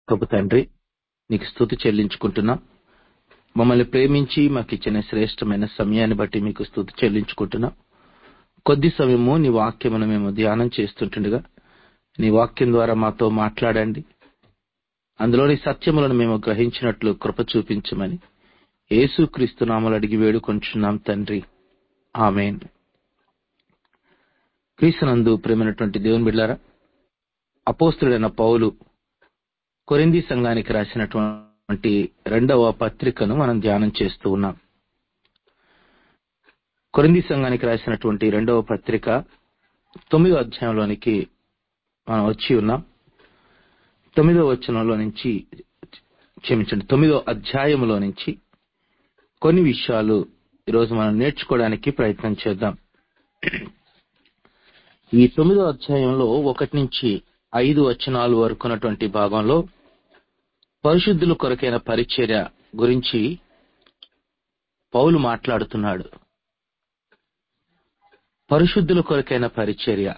ప్రభు తండ్రి నీకు స్థుతి చెల్లించుకుంటున్నాం మమ్మల్ని ప్రేమించి మాకు ఇచ్చిన శ్రేష్టమైన సమయాన్ని బట్టి మీకు స్థుతి చెల్లించుకుంటున్నాం కొద్ది సమయము నీ వాక్యమును మేము ధ్యానం చేస్తుంటుండగా నీ వాక్యం ద్వారా మాతో మాట్లాడండి అందులోని సత్యములను మేము గ్రహించినట్లు కృప చూపించమని యేసుక్రీస్తు నామలు అడిగి వేడుకొంచున్నాం తండ్రి ఆమెన్ క్రీస్తునందు ప్రేమైనటువంటి దేవుని బిడ్డారా అపోస్తుడైన పౌలు కొరింది సంఘానికి రాసినటువంటి రెండవ పత్రికను మనం ధ్యానం చేస్తూ ఉన్నాం కొరింది సంఘానికి రాసినటువంటి రెండవ పత్రిక తొమ్మిదో అధ్యాయంలోనికి మనం వచ్చి ఉన్నాం తొమ్మిదో వచనంలో నుంచి క్షమించండి తొమ్మిదో అధ్యాయంలో నుంచి కొన్ని విషయాలు ఈరోజు మనం నేర్చుకోవడానికి ప్రయత్నం చేద్దాం ఈ తొమ్మిదో అధ్యాయంలో ఒకటి నుంచి ఐదు వచనాలు వరకు ఉన్నటువంటి భాగంలో పరిశుద్ధుల కొరకైన పరిచర్య గురించి పౌలు మాట్లాడుతున్నాడు పరిశుద్ధుల కొరకైన పరిచర్య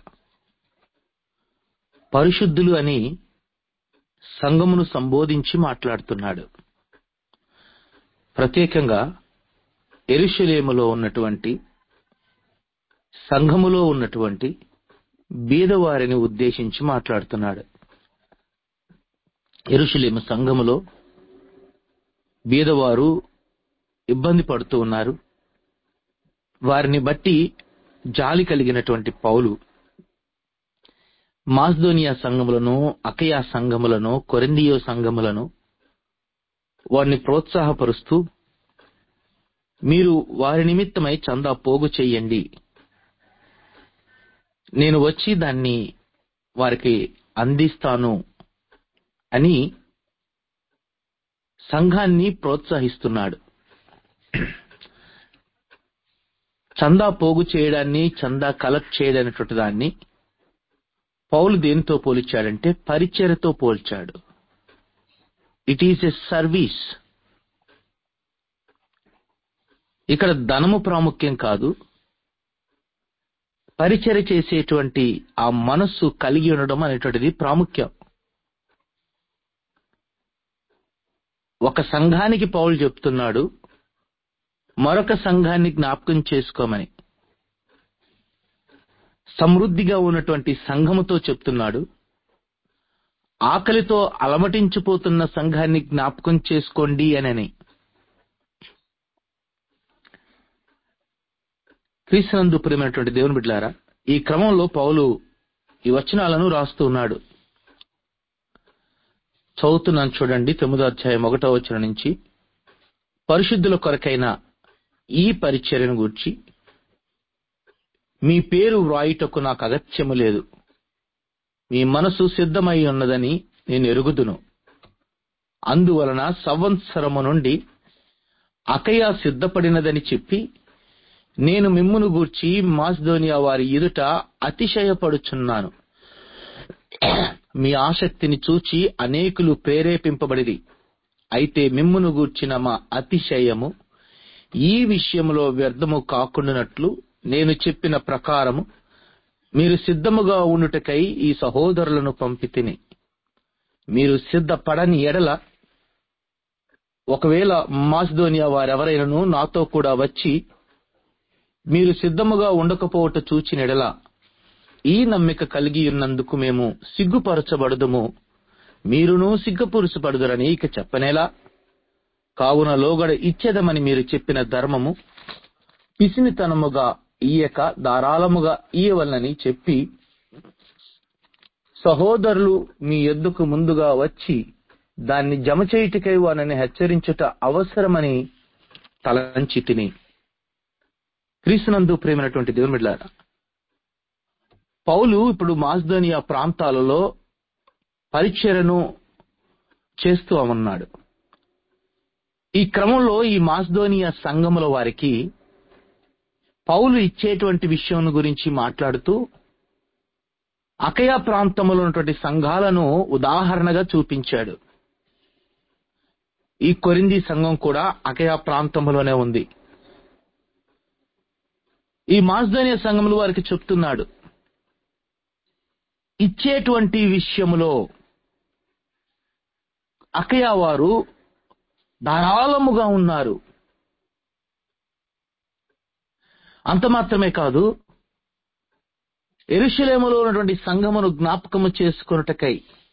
పరిశుద్ధులు అని సంఘమును సంబోధించి మాట్లాడుతున్నాడు ప్రత్యేకంగా ఎరుషలేములో ఉన్నటువంటి సంఘములో ఉన్నటువంటి బీదవారిని ఉద్దేశించి మాట్లాడుతున్నాడు ఎరుషలేము సంఘములో బీదవారు ఇబ్బంది పడుతూ ఉన్నారు వారిని బట్టి జాలి కలిగినటువంటి పౌలు మాస్దోనియా సంఘములను అకయా సంఘములను కొరిందియో సంఘములను వారిని ప్రోత్సాహపరుస్తూ మీరు వారి నిమిత్తమై చందా పోగు చెయ్యండి నేను వచ్చి దాన్ని వారికి అందిస్తాను అని సంఘాన్ని ప్రోత్సహిస్తున్నాడు చందా పోగు చేయడాన్ని చందా కలెక్ట్ చేయడనేటువంటి దాన్ని పౌలు దేనితో పోల్చాడంటే పరిచయతో పోల్చాడు ఇట్ ఈస్ ఎ సర్వీస్ ఇక్కడ ధనము ప్రాముఖ్యం కాదు పరిచయ చేసేటువంటి ఆ మనస్సు కలిగి ఉండడం అనేటువంటిది ప్రాముఖ్యం ఒక సంఘానికి పౌలు చెప్తున్నాడు మరొక సంఘాన్ని జ్ఞాపకం చేసుకోమని సమృద్ధిగా ఉన్నటువంటి సంఘముతో చెప్తున్నాడు ఆకలితో అలమటించిపోతున్న సంఘాన్ని జ్ఞాపకం చేసుకోండి అనని క్రీస్తునందు ప్రియమైనటువంటి దేవుని బిడ్డారా ఈ క్రమంలో పౌలు ఈ వచనాలను రాస్తూ ఉన్నాడు చదువుతున్నాను చూడండి తొమ్మిదో అధ్యాయం ఒకటో వచనం నుంచి పరిశుద్ధుల కొరకైన ఈ పరిచర్యను గూర్చి మీ పేరు వ్రాయుటకు నాకు అగత్యము లేదు మీ మనసు సిద్ధమై ఉన్నదని నేను ఎరుగుదును అందువలన సంవత్సరము నుండి అకయా సిద్ధపడినదని చెప్పి నేను మిమ్మును గూర్చి మాస్దోనియా వారి ఎదుట అతిశయపడుచున్నాను మీ ఆసక్తిని చూచి అనేకులు ప్రేరేపింపబడిరి అయితే మిమ్మును గూర్చిన మా అతిశయము ఈ విషయంలో వ్యర్థము కాకుండానట్లు నేను చెప్పిన ప్రకారము మీరు సిద్ధముగా ఉండుటకై ఈ సహోదరులను పంపితిని మీరు సిద్ధపడని ఎడల ఒకవేళ మాస్దోనియా వారెవరైనను నాతో కూడా వచ్చి మీరు సిద్ధముగా ఉండకపోవట చూచిన ఎడల ఈ నమ్మిక కలిగి ఉన్నందుకు మేము సిగ్గుపరచబడదుము మీరును సిగ్గుపురుషపడుదురని ఇక చెప్పనేలా కావున లోగడ ఇచ్చేదమని మీరు చెప్పిన ధర్మము పిసినితనముగా ఇయ్యక ధారాళముగా ఇయ్యవలనని చెప్పి సహోదరులు మీ ఎద్దుకు ముందుగా వచ్చి దాన్ని జమ చేయుటకై వానని హెచ్చరించుట అవసరమని తలంచి తిని క్రీస్తునందు ప్రేమైనటువంటి దేవుని బిడ్డారా పౌలు ఇప్పుడు మాస్దోనియా ప్రాంతాలలో పరిచయను చేస్తూ ఉన్నాడు ఈ క్రమంలో ఈ మాస్దోనియా సంఘముల వారికి పౌలు ఇచ్చేటువంటి విషయం గురించి మాట్లాడుతూ అకయా ప్రాంతంలో ఉన్నటువంటి సంఘాలను ఉదాహరణగా చూపించాడు ఈ కొరింది సంఘం కూడా అకయా ప్రాంతంలోనే ఉంది ఈ మాస్దోనియా సంఘములు వారికి చెప్తున్నాడు ఇచ్చేటువంటి విషయములో అకయ వారు ధారాళముగా ఉన్నారు అంత మాత్రమే కాదు ఎరుషలేములో ఉన్నటువంటి సంఘమును జ్ఞాపకము చేసుకొనుటకై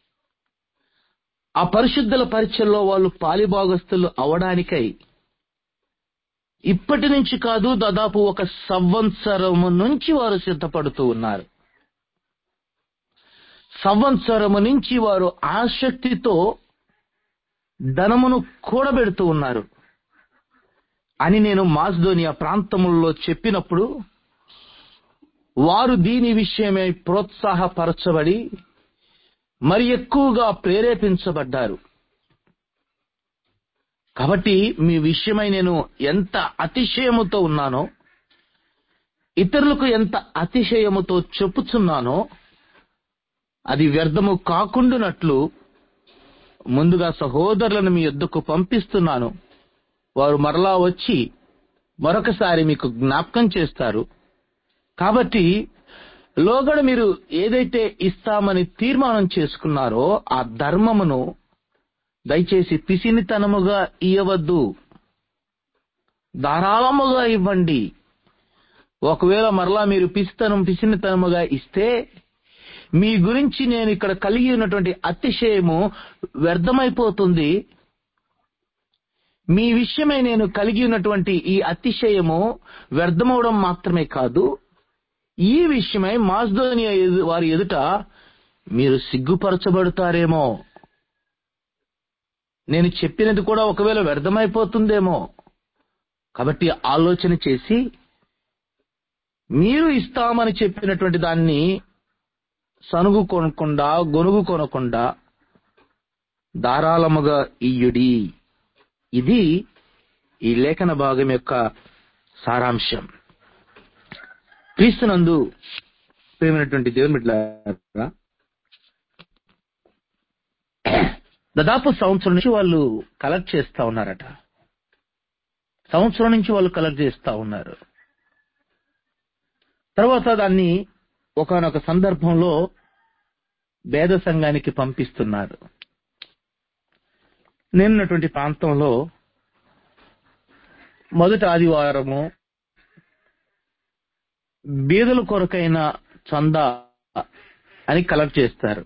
ఆ పరిశుద్ధుల పరీక్షల్లో వాళ్ళు పాలిభాగస్తులు అవడానికై ఇప్పటి నుంచి కాదు దాదాపు ఒక సంవత్సరము నుంచి వారు సిద్ధపడుతూ ఉన్నారు సంవత్సరము నుంచి వారు ఆసక్తితో ధనమును కూడబెడుతూ ఉన్నారు అని నేను మాస్దోనియా ప్రాంతముల్లో చెప్పినప్పుడు వారు దీని విషయమై ప్రోత్సాహపరచబడి మరి ఎక్కువగా ప్రేరేపించబడ్డారు కాబట్టి మీ విషయమై నేను ఎంత అతిశయముతో ఉన్నానో ఇతరులకు ఎంత అతిశయముతో చెప్పుచున్నానో అది వ్యర్థము కాకుండానట్లు ముందుగా సహోదరులను మీ యొద్దకు పంపిస్తున్నాను వారు మరలా వచ్చి మరొకసారి మీకు జ్ఞాపకం చేస్తారు కాబట్టి లోగడ మీరు ఏదైతే ఇస్తామని తీర్మానం చేసుకున్నారో ఆ ధర్మమును దయచేసి పిసినితనముగా ఇయ్యవద్దు ధారాళముగా ఇవ్వండి ఒకవేళ మరలా మీరు పిసితనం పిసినితనముగా ఇస్తే మీ గురించి నేను ఇక్కడ కలిగి ఉన్నటువంటి అతిశయము వ్యర్థమైపోతుంది మీ విషయమై నేను కలిగి ఉన్నటువంటి ఈ అతిశయము వ్యర్థమవడం మాత్రమే కాదు ఈ విషయమై మాస్దోనియా ఎదు- వారి ఎదుట మీరు సిగ్గుపరచబడతారేమో నేను చెప్పినది కూడా ఒకవేళ వ్యర్థమైపోతుందేమో కాబట్టి ఆలోచన చేసి మీరు ఇస్తామని చెప్పినటువంటి దాన్ని సనుగు కొనకుండా గొనుగు కొనకుండా ధారాళముగా ఇయ్యుడి ఇది ఈ లేఖన భాగం యొక్క సారాంశం క్రీస్తునందు ప్రేమైనటువంటి దేవుని బిడ్డలారా దాదాపు సంవత్సరం నుంచి వాళ్ళు కలెక్ట్ చేస్తా ఉన్నారట సంవత్సరం నుంచి వాళ్ళు కలెక్ట్ చేస్తా ఉన్నారు తర్వాత దాన్ని ఒకనొక సందర్భంలో భేద సంఘానికి పంపిస్తున్నారు నేనున్నటువంటి ప్రాంతంలో మొదటి ఆదివారము బీదల కొరకైన చందా అని కలెక్ట్ చేస్తారు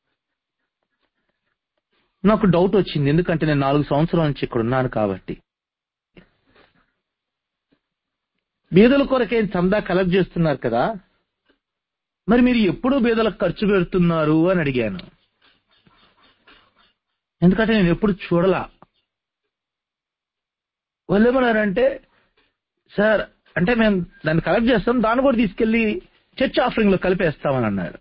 నాకు డౌట్ వచ్చింది ఎందుకంటే నేను నాలుగు సంవత్సరాల నుంచి ఇక్కడ ఉన్నాను కాబట్టి బీదల కొరకైన చందా కలెక్ట్ చేస్తున్నారు కదా మరి మీరు ఎప్పుడు బీదలకు ఖర్చు పెడుతున్నారు అని అడిగాను ఎందుకంటే నేను ఎప్పుడు చూడలా వాళ్ళు ఏమన్నారంటే సార్ అంటే మేము దాన్ని కలెక్ట్ చేస్తాం దాన్ని కూడా తీసుకెళ్లి చర్చ్ ఆఫరింగ్ లో కలిపేస్తామని అన్నారు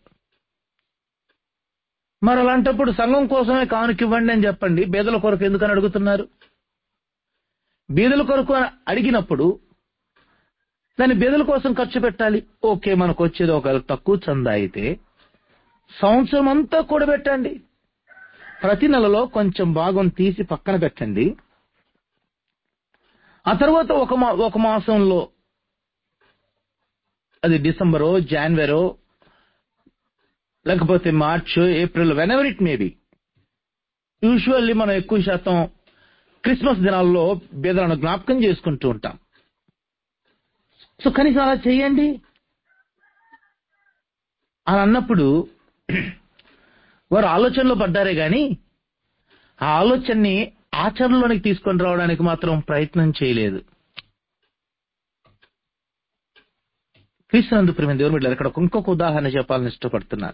మరి అలాంటప్పుడు సంఘం కోసమే కానుక ఇవ్వండి అని చెప్పండి బీదల కొరకు ఎందుకని అడుగుతున్నారు బీదల కొరకు అని అడిగినప్పుడు దాన్ని బీదల కోసం ఖర్చు పెట్టాలి ఓకే మనకు వచ్చేది ఒక తక్కువ చందా అయితే సంవత్సరం అంతా కూడబెట్టండి ప్రతి నెలలో కొంచెం భాగం తీసి పక్కన పెట్టండి ఆ తర్వాత ఒక మా ఒక మాసంలో అది డిసెంబరో జాన్వరో లేకపోతే March April whenever it maybe usually మనం ఎక్కువ శాతం క్రిస్మస్ దినాల్లో బీదలను జ్ఞాపకం చేసుకుంటూ ఉంటాం సో కనీసం అలా చేయండి అలా అన్నప్పుడు వారు ఆలోచనలో పడ్డారే గాని ఆ ఆలోచనని ఆచరణలోనికి తీసుకొని రావడానికి మాత్రం ప్రయత్నం చేయలేదు క్రీస్తునందు ప్రేమ దేవుని బిడ్డలారా, ఇక్కడ ఇంకొక ఉదాహరణ చెప్పాలని ఇష్టపడుతున్నాను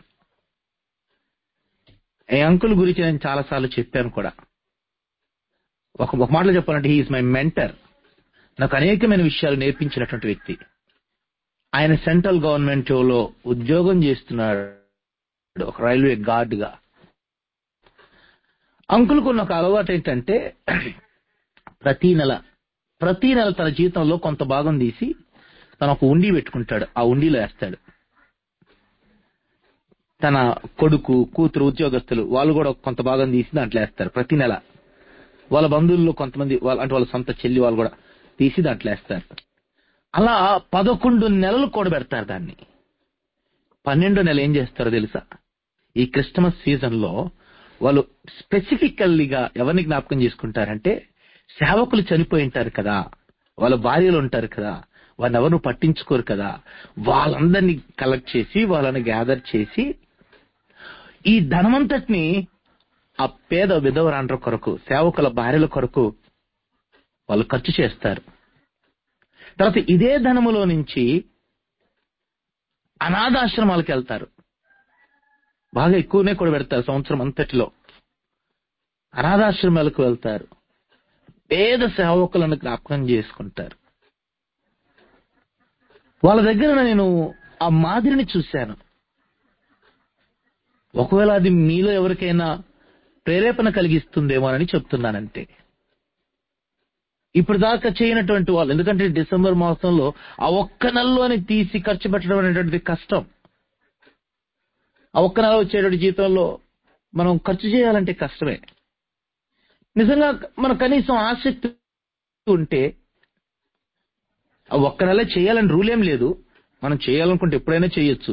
ఈ అంకుల్ గురించి నేను చాలాసార్లు చెప్పాను కూడా ఒక ఒక మాటలో చెప్పాలంటే హీఈస్ మై మెంటర్ నాకు అనేకమైన విషయాలు నేర్పించినటువంటి వ్యక్తి ఆయన సెంట్రల్ గవర్నమెంట్ లో ఉద్యోగం చేస్తున్నాడు ఒక రైల్వే గార్డ్ గా అంకుల్కు ఉన్న ఒక అలవాటు ఏంటంటే ప్రతి నెల ప్రతి నెల తన జీతంలో కొంత భాగం తీసి తన ఒక ఉండి పెట్టుకుంటాడు ఆ ఉండిలో వేస్తాడు తన కొడుకు కూతురు ఉద్యోగస్తులు వాళ్ళు కూడా కొంత భాగం తీసి దాంట్లో వేస్తారు ప్రతి నెల వాళ్ళ బంధువుల్లో కొంతమంది వాళ్ళ అంటే వాళ్ళ సొంత చెల్లి వాళ్ళు కూడా తీసి దాంట్లో వేస్తారు అలా పదకొండు నెలలు కూడబెడతారు దాన్ని పన్నెండో నెల ఏం చేస్తారో తెలుసా ఈ క్రిస్టమస్ సీజన్ లో వాళ్ళు స్పెసిఫికల్లీగా ఎవరిని జ్ఞాపకం చేసుకుంటారంటే సేవకులు చనిపోయి ఉంటారు కదా వాళ్ళ భార్యలు ఉంటారు కదా వాళ్ళని ఎవరు పట్టించుకోరు కదా వాళ్ళందరినీ కలెక్ట్ చేసి వాళ్ళని గ్యాదర్ చేసి ఈ ధనమంతటిని ఆ పేద విధవరాండ్ర కొరకు సేవకుల భార్యల కొరకు వాళ్ళు ఖర్చు చేస్తారు తర్వాత ఇదే ధనములో నుంచి అనాథాశ్రమాలకు వెళ్తారు బాగా ఎక్కువనే కూడా పెడతారు సంవత్సరం అంతటిలో అనాథాశ్రమాలకు వెళ్తారు పేద సేవకులను జ్ఞాపకం చేసుకుంటారు వాళ్ళ దగ్గర నేను ఆ మాదిరిని చూశాను ఒకవేళ అది మీలో ఎవరికైనా ప్రేరేపణ కలిగిస్తుందేమోనని చెప్తున్నానంతే ఇప్పుడు దాకా చేయనటువంటి వాళ్ళు ఎందుకంటే డిసెంబర్ మాసంలో ఆ ఒక్క నెలలోని తీసి ఖర్చు పెట్టడం అనేటువంటిది కష్టం ఆ ఒక్క నెల వచ్చేటువంటి జీతంలో మనం ఖర్చు చేయాలంటే కష్టమే నిజంగా మన కనీసం ఆసక్తి ఉంటే ఆ ఒక్క నెల చేయాలని రూల్ ఏం లేదు మనం చేయాలనుకుంటే ఎప్పుడైనా చేయొచ్చు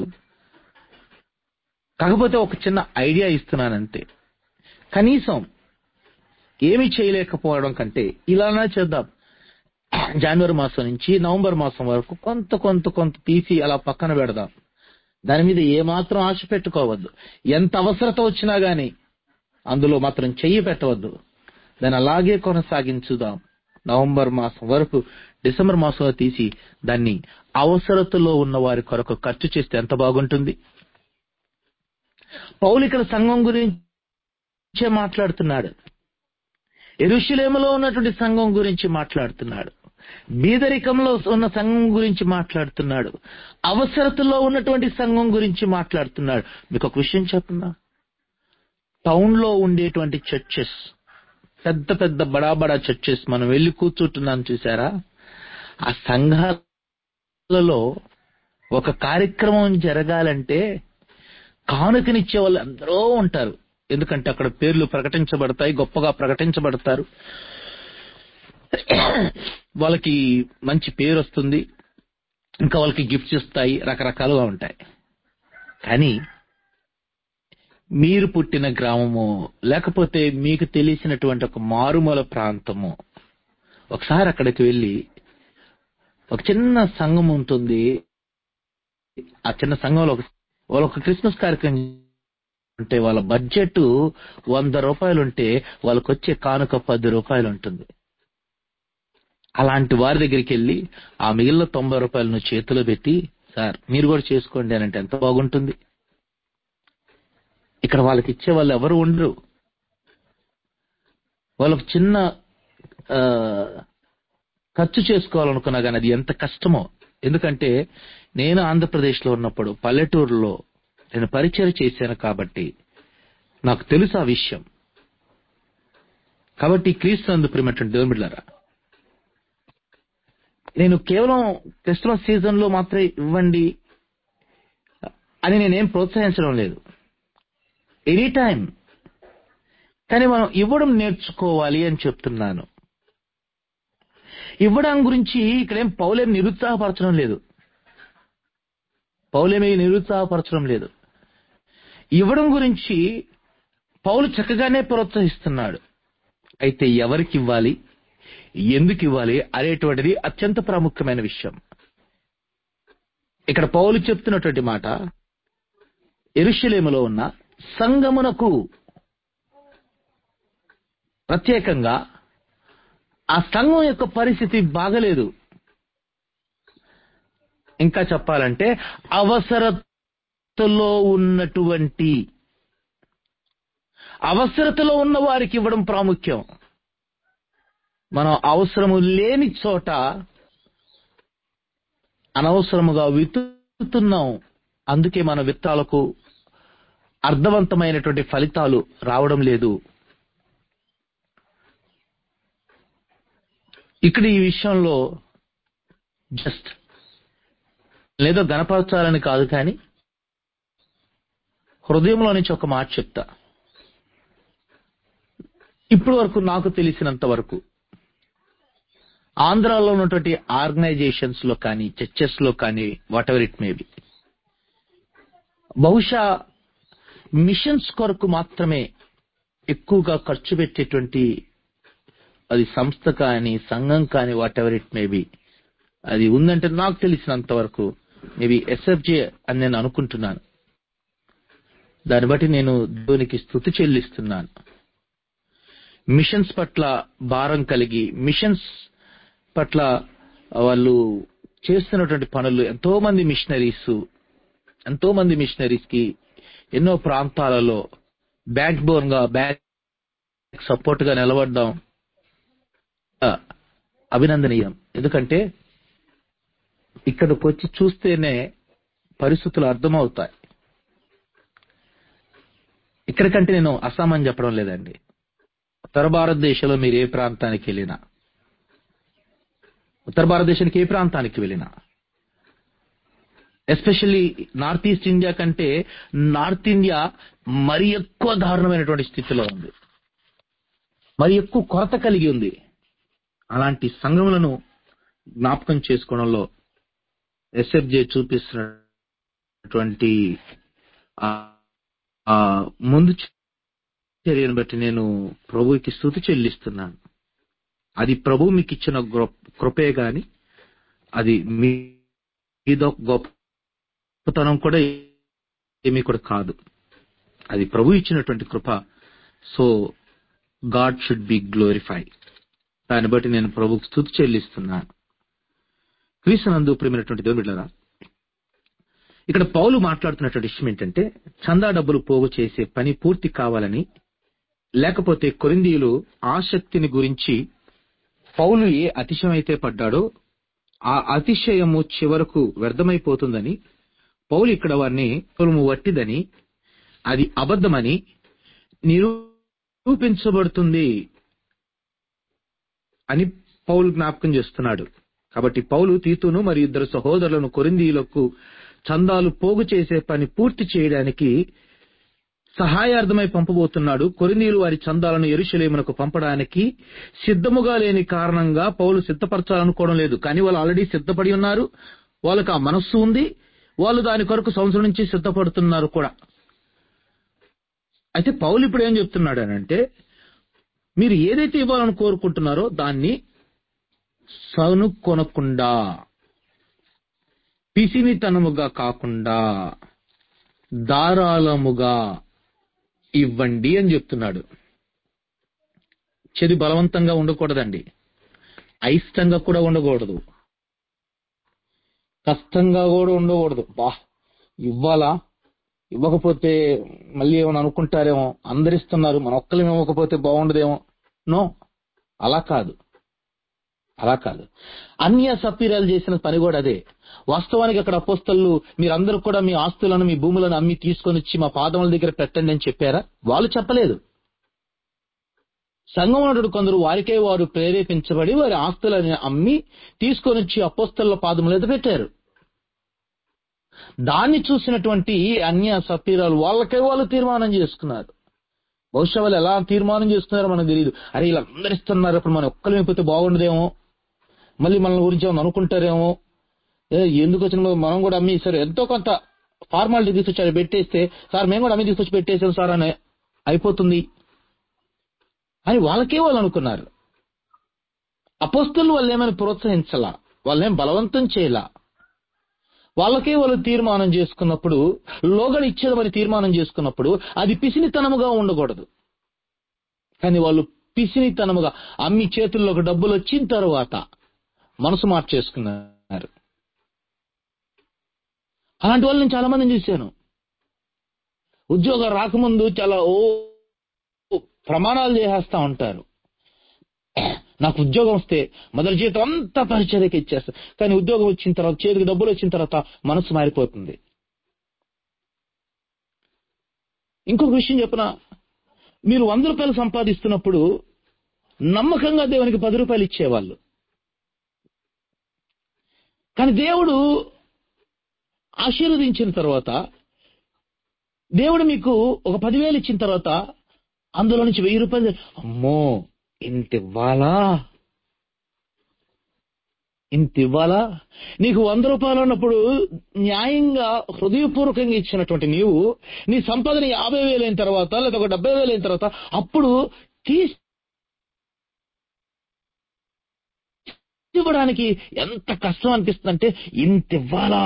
కాకపోతే ఒక చిన్న ఐడియా ఇస్తున్నానంతే కనీసం ఏమి చేయలేకపోవడం కంటే ఇలానే చేద్దాం జనవరి మాసం నుంచి నవంబర్ మాసం వరకు కొంత కొంత కొంత తీసి అలా పక్కన పెడదాం దాని మీద ఏమాత్రం ఆశ పెట్టుకోవద్దు ఎంత అవసరత వచ్చినా గాని అందులో మాత్రం చెయ్యి పెట్టవద్దు దాన్ని అలాగే కొనసాగించుదాం నవంబర్ మాసం వరకు డిసెంబర్ మాసంలో తీసి దాన్ని అవసరతలో ఉన్న వారి కొరకు ఖర్చు చేస్తే ఎంత బాగుంటుంది పౌలు ఇక్కడ సంఘం గురించే మాట్లాడుతున్నాడు ఎరుషులేములో ఉన్నటువంటి సంఘం గురించి మాట్లాడుతున్నాడు బీదరికంలో ఉన్న సంఘం గురించి మాట్లాడుతున్నాడు అవసరతలో ఉన్నటువంటి సంఘం గురించి మాట్లాడుతున్నాడు మీకు ఒక విషయం చెప్పన్నా టౌన్ లో ఉండేటువంటి చర్చెస్ పెద్ద పెద్ద బడా బడా చర్చెస్ మనం వెళ్ళి కూర్చుంటున్నాం చూసారా ఆ సంఘాలలో ఒక కార్యక్రమం జరగాలంటే కానుకనిచ్చే వాళ్ళు అందరూ ఉంటారు ఎందుకంటే అక్కడ పేర్లు ప్రకటించబడతాయి గొప్పగా ప్రకటించబడతారు వాళ్ళకి మంచి పేరు వస్తుంది ఇంకా వాళ్ళకి గిఫ్ట్స్ ఇస్తాయి రకరకాలుగా ఉంటాయి కానీ మీరు పుట్టిన గ్రామము లేకపోతే మీకు తెలిసినటువంటి ఒక మారుమూల ప్రాంతము ఒకసారి అక్కడికి వెళ్ళి ఒక చిన్న సంఘం ఉంటుంది ఆ చిన్న సంఘంలో ఒక వాళ్ళ ఒక క్రిస్మస్ కార్యక్రమం అంటే వాళ్ళ బడ్జెట్ వంద రూపాయలు ఉంటే వాళ్ళకి వచ్చే కానుక పది రూపాయలు ఉంటుంది అలాంటి వారి దగ్గరికి వెళ్ళి ఆ మిగిలిన తొంభై రూపాయలను చేతిలో పెట్టి సార్ మీరు కూడా చేసుకోండి అని అంటే ఎంత బాగుంటుంది ఇక్కడ వాళ్ళకి ఇచ్చే వాళ్ళు ఎవరు ఉండరు వాళ్ళకి చిన్న ఆ, ఖర్చు చేసుకోవాలనుకున్నా కానీ అది ఎంత కష్టమో ఎందుకంటే నేను ఆంధ్రప్రదేశ్లో ఉన్నప్పుడు పల్లెటూరులో నేను పరిచయం చేశాను కాబట్టి నాకు తెలుసు ఆ విషయం కాబట్టి క్రీస్తు అందు ప్రేమటువంటి దేవుని బిడ్డలారా నేను కేవలం క్రిస్మస్ సీజన్ లో మాత్రమే ఇవ్వండి అని నేనేం ప్రోత్సహించడం లేదు ఎనీ టైం కానీ మనం ఇవ్వడం నేర్చుకోవాలి అని చెప్తున్నాను ఇవ్వడం గురించి ఇక్కడేం పౌలేం నిరుత్సాహపరచడం లేదు పౌలేమి నిరుత్సాహపరచడం లేదు ఇవ్వడం గురించి పౌలు చక్కగానే ప్రోత్సహిస్తున్నాడు అయితే ఎవరికి ఇవ్వాలి ఎందుకు ఇవ్వాలి అనేటువంటిది అత్యంత ప్రాముఖ్యమైన విషయం ఇక్కడ పౌలు చెప్తున్నటువంటి మాట ఎరుషలేములో ఉన్న సంగమునకు ప్రత్యేకంగా ఆ సంఘం యొక్క పరిస్థితి బాగలేదు ఇంకా చెప్పాలంటే అవసరతలో ఉన్నటువంటి అవసరతలో ఉన్న వారికి ఇవ్వడం ప్రాముఖ్యం మనం అవసరము లేని చోట అనవసరముగా విత్తుతున్నాం అందుకే మన విత్తాలకు అర్థవంతమైనటువంటి ఫలితాలు రావడం లేదు ఇక్కడ ఈ విషయంలో జస్ట్ లేదో గణపరచాలని కాదు కానీ హృదయంలో నుంచి ఒక మాట చెప్తా ఇప్పటి వరకు నాకు తెలిసినంత వరకు ఆంధ్రాలో ఉన్నటువంటి ఆర్గనైజేషన్స్ లో కానీ చర్చెస్ లో కానీ whatever it may be బహుశా మిషన్స్ కొరకు మాత్రమే ఎక్కువగా ఖర్చు పెట్టేటువంటి అది సంస్థ కానీ సంఘం కానీ whatever it may be అది ఉందంటే నాకు తెలిసినంత వరకు మేబీ ఎస్ఎఫ్జే అని నేను అనుకుంటున్నాను దాన్ని బట్టి నేను దేవునికి స్థుతి చెల్లిస్తున్నాను మిషన్స్ పట్ల భారం కలిగి మిషన్స్ పట్ల వాళ్ళు చేస్తున్నటువంటి పనులు ఎంతో మంది మిషనరీస్ ఎంతో మంది మిషనరీస్ కి ఎన్నో ప్రాంతాలలో బ్యాక్ బోన్ గా బ్యాక్ సపోర్ట్ గా నిలబడడం ఆ, అభినందనీయం ఎందుకంటే ఇక్కడికి వచ్చి చూస్తేనే పరిస్థితులు అర్థమవుతాయి ఇక్కడికంటే నేను అస్సాం అని చెప్పడం లేదండి ఉత్తర భారతదేశంలో మీరు ఏ ప్రాంతానికి వెళ్ళినా ఉత్తర భారతదేశానికి ఏ ప్రాంతానికి వెళ్ళినా ఎస్పెషల్లీ నార్త్ ఈస్ట్ ఇండియా కంటే నార్త్ ఇండియా మరి ఎక్కువ దారుణమైనటువంటి స్థితిలో ఉంది మరి ఎక్కువ కొరత కలిగి ఉంది అలాంటి సంఘములను జ్ఞాపకం చేసుకోవడంలో ఎస్ఎఫ్జే చూపిస్తున్నటువంటి ఆ- ఆ ముందు చర్యను బట్టి నేను ప్రభువుకి స్థుతి చెల్లిస్తున్నాను అది ప్రభు మీకు ఇచ్చిన గొప్ప- కృపే గాని అది మీ ఇదో గొప్పతనం కూడా ఏమీ కూడా కాదు అది ప్రభు ఇచ్చినటువంటి కృప so God should be glorify దాన్ని బట్టి నేను ప్రభుకు స్థుతి చెల్లిస్తున్నాను క్రీస్తునందు ప్రేమైనటువంటి దేవుని బిడ్డలారా ఇక్కడ పౌలు మాట్లాడుతున్నటువంటి విషయం ఏంటంటే చందా డబ్బులు పోగు చేసే పని పూర్తి కావాలని లేకపోతే కొరిందీయులు ఆసక్తిని గురించి పౌలు ఏ అతిశయం అయితే పడ్డాడో ఆ అతిశయము చివరకు వ్యర్థమైపోతుందని పౌలు ఇక్కడ వారిని పొలము వట్టిదని అది అబద్ధమని నిరూపించబడుతుంది అని పౌలు జ్ఞాపకం చేస్తున్నాడు కాబట్టి పౌలు తీతును మరియు ఇద్దరు సహోదరులను కొరిందీయులకు చందాలు పోగు చేసే పని పూర్తి చేయడానికి సహాయార్థమై పంపబోతున్నాడు కొరిందీయులు వారి చందాలను ఎరుషలేమునకు పంపడానికి సిద్ధముగా లేని కారణంగా పౌలు సిద్ధపరచాలనుకోవడం లేదు కానీ వాళ్ళు ఆల్రెడీ సిద్ధపడి ఉన్నారు వాళ్ళకి ఆ మనస్సు ఉంది వాళ్ళు దాని కొరకు సంవత్సరం నుంచి సిద్ధపడుతున్నారు కూడా అయితే పౌలు ఇప్పుడు ఏం చెప్తున్నాడు అని అంటే మీరు ఏదైతే ఇవ్వాలని కోరుకుంటున్నారో దాన్ని సను కొనకుండా పిసినితనముగా కాకుండా ధారాళముగా ఇవ్వండి అని చెప్తున్నాడు చెది బలవంతంగా ఉండకూడదండి అయిష్టంగా కూడా ఉండకూడదు కష్టంగా కూడా ఉండకూడదు బా ఇవ్వాలా ఇవ్వకపోతే మళ్ళీ ఏమైనా అనుకుంటారేమో అందరిస్తున్నారు మన ఒక్కరు ఇవ్వకపోతే బాగుండదేమో నో అలా కాదు అలా కాదు అన్య సపీరాలు చేసిన పని కూడా అదే వాస్తవానికి అక్కడ అపోస్తలు మీరందరూ కూడా మీ ఆస్తులను మీ భూములను అమ్మి తీసుకొని వచ్చి మా పాదముల దగ్గర పెట్టండి అని చెప్పారా వాళ్ళు చెప్పలేదు సంఘం ఉన్నటువంటి కొందరు వారికే వారు ప్రేరేపించబడి వారి ఆస్తులను అమ్మి తీసుకొని వచ్చి అపోస్తల పాదముల మీద పెట్టారు దాన్ని చూసినటువంటి అన్య సపీరాలు వాళ్ళకే వాళ్ళు తీర్మానం చేసుకున్నారు బహుశా వాళ్ళు ఎలా తీర్మానం చేసుకున్నారో మనకు తెలియదు అరే ఇలా అందరు ఇస్తున్నారు అప్పుడు మనం ఒక్కరు అయిపోతే బాగుండదేమో మళ్ళీ మన గురించి ఏమైనా అనుకుంటారేమో ఏ, ఎందుకు వచ్చిన మనం కూడా అమ్మి సరే ఎంతో కొంత ఫార్మాలిటీ తీసుకొచ్చి అది పెట్టేస్తే సార్ మేము కూడా అమ్మి తీసుకొచ్చి పెట్టేసాం సార్ అని అయిపోతుంది అని వాళ్ళకే వాళ్ళు అనుకున్నారు అపోస్తులు వాళ్ళు ఏమైనా ప్రోత్సహించలా వాళ్ళేం బలవంతం చేయలా వాళ్ళకే వాళ్ళు తీర్మానం చేసుకున్నప్పుడు లోగడ ఇచ్చేదమని తీర్మానం చేసుకున్నప్పుడు అది పిసినితనముగా ఉండకూడదు కానీ వాళ్ళు పిసినితనముగా అమ్మి చేతుల్లోకి డబ్బులు వచ్చిన తర్వాత మనసు మార్చేసుకున్నారు అలాంటి వాళ్ళు నేను చాలా మందిని చూశాను ఉద్యోగం రాకముందు చాలా ఓ ప్రమాణాలు చేసేస్తా ఉంటారు నాకు ఉద్యోగం వస్తే మొదటి జీతం అంతా పరిచర్యకి ఇచ్చేస్తా కానీ ఉద్యోగం వచ్చిన తర్వాత చేతికి డబ్బులు వచ్చిన తర్వాత మనసు మారిపోతుంది ఇంకొక విషయం చెప్పిన మీరు వంద రూపాయలు సంపాదిస్తున్నప్పుడు నమ్మకంగా దేవునికి పది రూపాయలు ఇచ్చేవాళ్ళు కానీ దేవుడు ఆశీర్వదించిన తర్వాత దేవుడు మీకు ఒక పదివేలు ఇచ్చిన తర్వాత అందులో నుంచి వెయ్యి రూపాయలు అమ్మో ఇంత ఇవ్వాలా ఇంత ఇవ్వాలా నీకు వంద రూపాయలు ఉన్నప్పుడు న్యాయంగా హృదయపూర్వకంగా ఇచ్చినటువంటి నీవు నీ సంపాదన యాభై వేలు అయిన తర్వాత లేదా ఒక డెబ్బై వేలు అయిన తర్వాత అప్పుడు తీసి ఇవ్వడానికి ఎంత కష్టం అనిపిస్తుందంటే ఇంత ఇవ్వాలా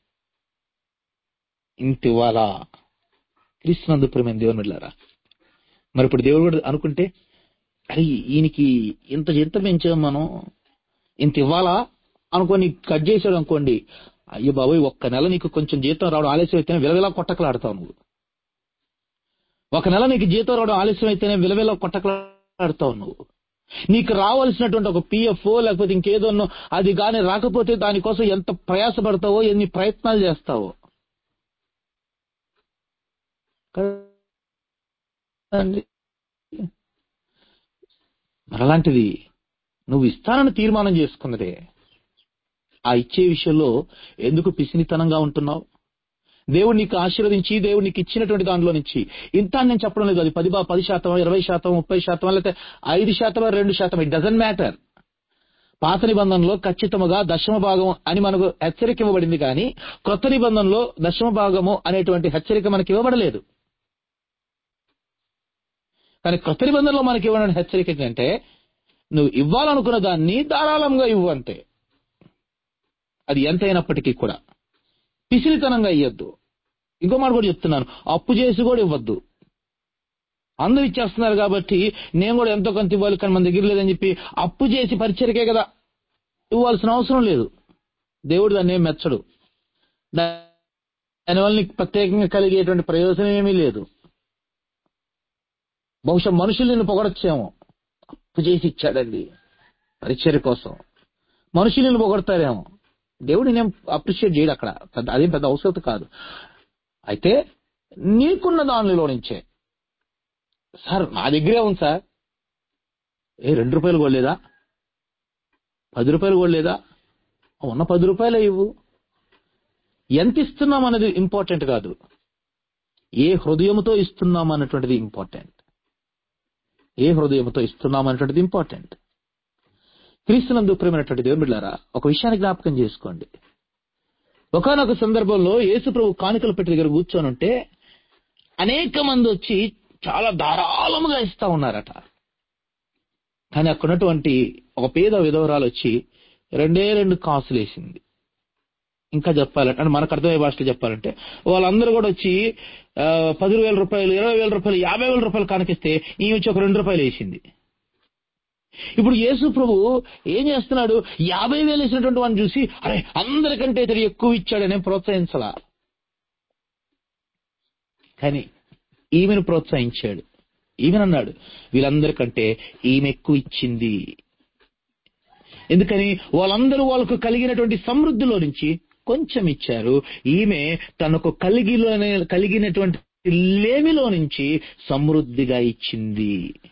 ఇంత ఇవ్వాలా క్రీస్తునందు ప్రేమైన దేవుని వెళ్ళారా మరి ఇప్పుడు దేవుడు కూడా అనుకుంటే అరే ఈయనకి ఇంత జీతం పెంచాం మనం ఇంత ఇవ్వాలా అనుకొని కట్ చేసాడు అనుకోండి అయ్యో బాబోయ్ ఒక్క నెల నీకు కొంచెం జీతం రావడం ఆలస్యం అయితేనే విలవిలా కొట్టకలాడతావు నువ్వు ఒక నెల నీకు జీతం రావడం ఆలస్యం అయితేనే విలవిలా కొట్టకలాడతావు నువ్వు నీకు రావాల్సినటువంటి ఒక పిఎఫ్ లేకపోతే ఇంకేదోనో అది గాని రాకపోతే దానికోసం ఎంత ప్రయాసపడతావో ఎన్ని ప్రయత్నాలు చేస్తావో కదండి? మరి అలాంటిది నువ్వు ఇస్తానని తీర్మానం చేసుకున్నదే ఆ ఇచ్చే విషయంలో ఎందుకు పిసినితనంగా ఉంటున్నావు దేవుడు నీకు ఆశీర్వదించి దేవుడు నీకు ఇచ్చినటువంటి దాంట్లో నుంచి ఇంత అని నేను చెప్పడం లేదు అది పది బా పది శాతం ఇరవై శాతం ముప్పై శాతం లేకపోతే ఐదు శాతం రెండు శాతం ఇట్ డజంట్ మ్యాటర్ పాత నిబంధనలో ఖచ్చితముగా దశమ భాగం అని మనకు హెచ్చరిక ఇవ్వబడింది కానీ కొత్త నిబంధనలో దశమ భాగము అనేటువంటి హెచ్చరిక మనకి ఇవ్వబడలేదు కానీ కొత్త నిబంధనలో మనకి ఇవ్వడం హెచ్చరిక ఏంటంటే నువ్వు ఇవ్వాలనుకున్న దాన్ని ధారాళంగా ఇవ్వు అంతే అది ఎంతైనప్పటికీ కూడా పిసిరితనంగా ఇవ్వద్దు ఇంకో మాట కూడా చెప్తున్నాను అప్పు చేసి కూడా ఇవ్వద్దు అందరూ ఇచ్చేస్తున్నారు కాబట్టి నేను కూడా ఎంతో కొంత ఇవ్వాలి కానీ మన దగ్గర లేదని చెప్పి అప్పు చేసి పరిచరికే కదా ఇవ్వాల్సిన అవసరం లేదు దేవుడు దాన్ని ఏం మెచ్చడు దా- దానివల్ల నీకు ప్రత్యేకంగా కలిగేటువంటి ప్రయోజనం ఏమీ లేదు బహుశా మనుషులు నిన్ను పొగడచ్చేమో అప్పు చేసి ఇచ్చాడండి పరిచర్య కోసం మనుషులు నిన్ను పొగడతారేమో దేవుడు నేను అప్రిషియేట్ చేయడు అక్కడ పెద్ద- అదేం పెద్ద అవసరం కాదు అయితే నీకున్న దానిలో నుంచే సార్ నా దగ్గరే ఉంది సార్ ఏ రెండు రూపాయలు కూడా లేదా పది రూపాయలు కూడా లేదా ఉన్న పది రూపాయలే ఇవ్వు ఎంత ఇస్తున్నాం అనేది ఇంపార్టెంట్ కాదు ఏ హృదయంతో ఇస్తున్నాం అన్నటువంటిది ఇంపార్టెంట్ ఏ హృదయంతో ఇస్తున్నాం అన్నటువంటిది ఇంపార్టెంట్ క్రీస్తునందు ప్రేమైనటువంటి దేవుని బిడ్డారా ఒక విషయాన్ని జ్ఞాపకం చేసుకోండి ఒకనొక సందర్భంలో యేసు ప్రభు కానుకల పెట్టి దగ్గర కూర్చొని ఉంటే అనేక మంది వచ్చి చాలా ధారాళముగా ఇస్తా ఉన్నారట కానీ అక్కడ ఉన్నటువంటి ఒక పేద విధవరాలు వచ్చి రెండే రెండు కాసులు వేసింది ఇంకా చెప్పాలంటే అంటే మనకు అర్థమయ్యే భాషలో చెప్పాలంటే వాళ్ళందరూ కూడా వచ్చి ఆ, పది వేల రూపాయలు ఇరవై వేల రూపాయలు యాభై వేల రూపాయలు కానికిస్తే ఈ వచ్చి ఒక రెండు రూపాయలు వేసింది ఇప్పుడు యేసు ప్రభు ఏం చేస్తున్నాడు యాభై వేలు వేసినటువంటి వాడిని చూసి అరే అందరికంటే ఇతడు ఎక్కువ ఇచ్చాడనే ప్రోత్సహించలా కానీ ఈమెను ప్రోత్సహించాడు ఈమెనన్నాడు వీళ్ళందరికంటే ఈమె ఎక్కువ ఇచ్చింది ఎందుకని వాళ్ళందరూ వాళ్ళకు కలిగినటువంటి సమృద్ధిలో నుంచి కొంచెం ఇచ్చారు ఈమె తనకు కలిగిలోనే కలిగినటువంటి లేమిలో నుంచి సమృద్ధిగా ఇచ్చింది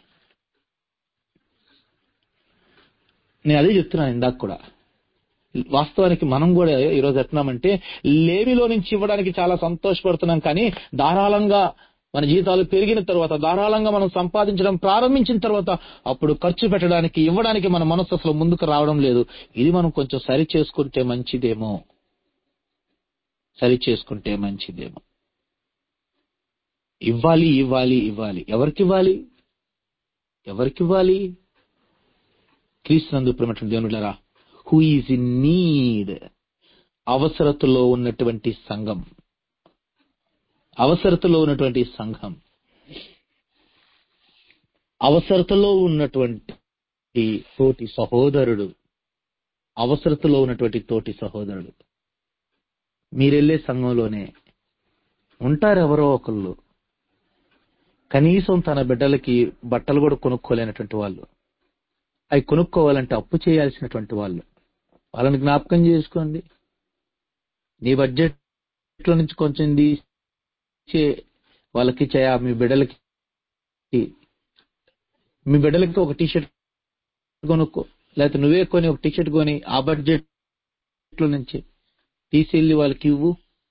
నేను అదే చెప్తున్నాను ఇందాక కూడా వాస్తవానికి మనం కూడా ఈరోజు ఎత్తున్నామంటే లేమిలో నుంచి ఇవ్వడానికి చాలా సంతోషపడుతున్నాం కానీ ధారాళంగా మన జీతాలు పెరిగిన తర్వాత ధారాళంగా మనం సంపాదించడం ప్రారంభించిన తర్వాత అప్పుడు ఖర్చు పెట్టడానికి ఇవ్వడానికి మన మనసు అసలు ముందుకు రావడం లేదు ఇది మనం కొంచెం సరి చేసుకుంటే మంచిదేమో సరి చేసుకుంటే మంచిదేమో ఇవ్వాలి ఇవ్వాలి ఇవ్వాలి ఎవరికి ఇవ్వాలి ఎవరికి ఇవ్వాలి క్రీస్తునందు ప్రేమటువంటి దేవునులరా హూ ఈజ్ ఇన్ నీడ్ అవసరతలో ఉన్నటువంటి సంఘం అవసరతలో ఉన్నటువంటి సంఘం అవసరతలో ఉన్నటువంటి తోటి సహోదరుడు అవసరతలో ఉన్నటువంటి తోటి సహోదరుడు మీరెళ్ళే సంఘంలోనే ఉంటారు ఎవరో ఒకళ్ళు కనీసం తన బిడ్డలకి బట్టలు కూడా కొనుక్కోలేనటువంటి వాళ్ళు అవి కొనుక్కోవాలంటే అప్పు చేయాల్సినటువంటి వాళ్ళు వాళ్ళని జ్ఞాపకం చేసుకోండి నీ బడ్జెట్ లో నుంచి కొంచెం తీసే వాళ్ళకి చేయ మీ బిడ్డలకి మీ బిడ్డలకి ఒక టీ షర్ట్ కొనుక్కో లేకపోతే నువ్వే కొని ఒక టీ షర్ట్ కొని ఆ బడ్జెట్ లో నుంచి తీసేళ్ళి వాళ్ళకి ఇవ్వు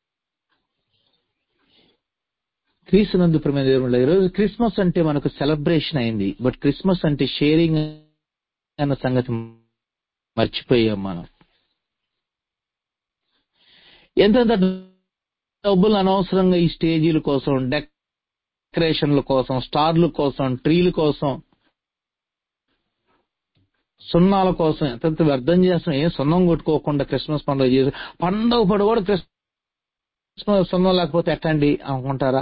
క్రీస్తునందు ప్రమేయ దేవుడు ఈరోజు క్రిస్మస్ అంటే మనకు సెలబ్రేషన్ అయింది బట్ క్రిస్మస్ అంటే షేరింగ్ అన్న సంగతి మర్చిపోయాం మనం ఎంతెంత డబ్బులు అనవసరంగా ఈ స్టేజీల కోసం డెకరేషన్ల కోసం స్టార్ల కోసం ట్రీల కోసం సున్నాల కోసం ఎంతెంత వ్యర్థం చేస్తాం ఏం సున్నం కొట్టుకోకుండా క్రిస్మస్ పండుగ చేసి పండుగ పడు కూడా క్రిస్మస్ సున్నం లేకపోతే ఎట్టండి అనుకుంటారా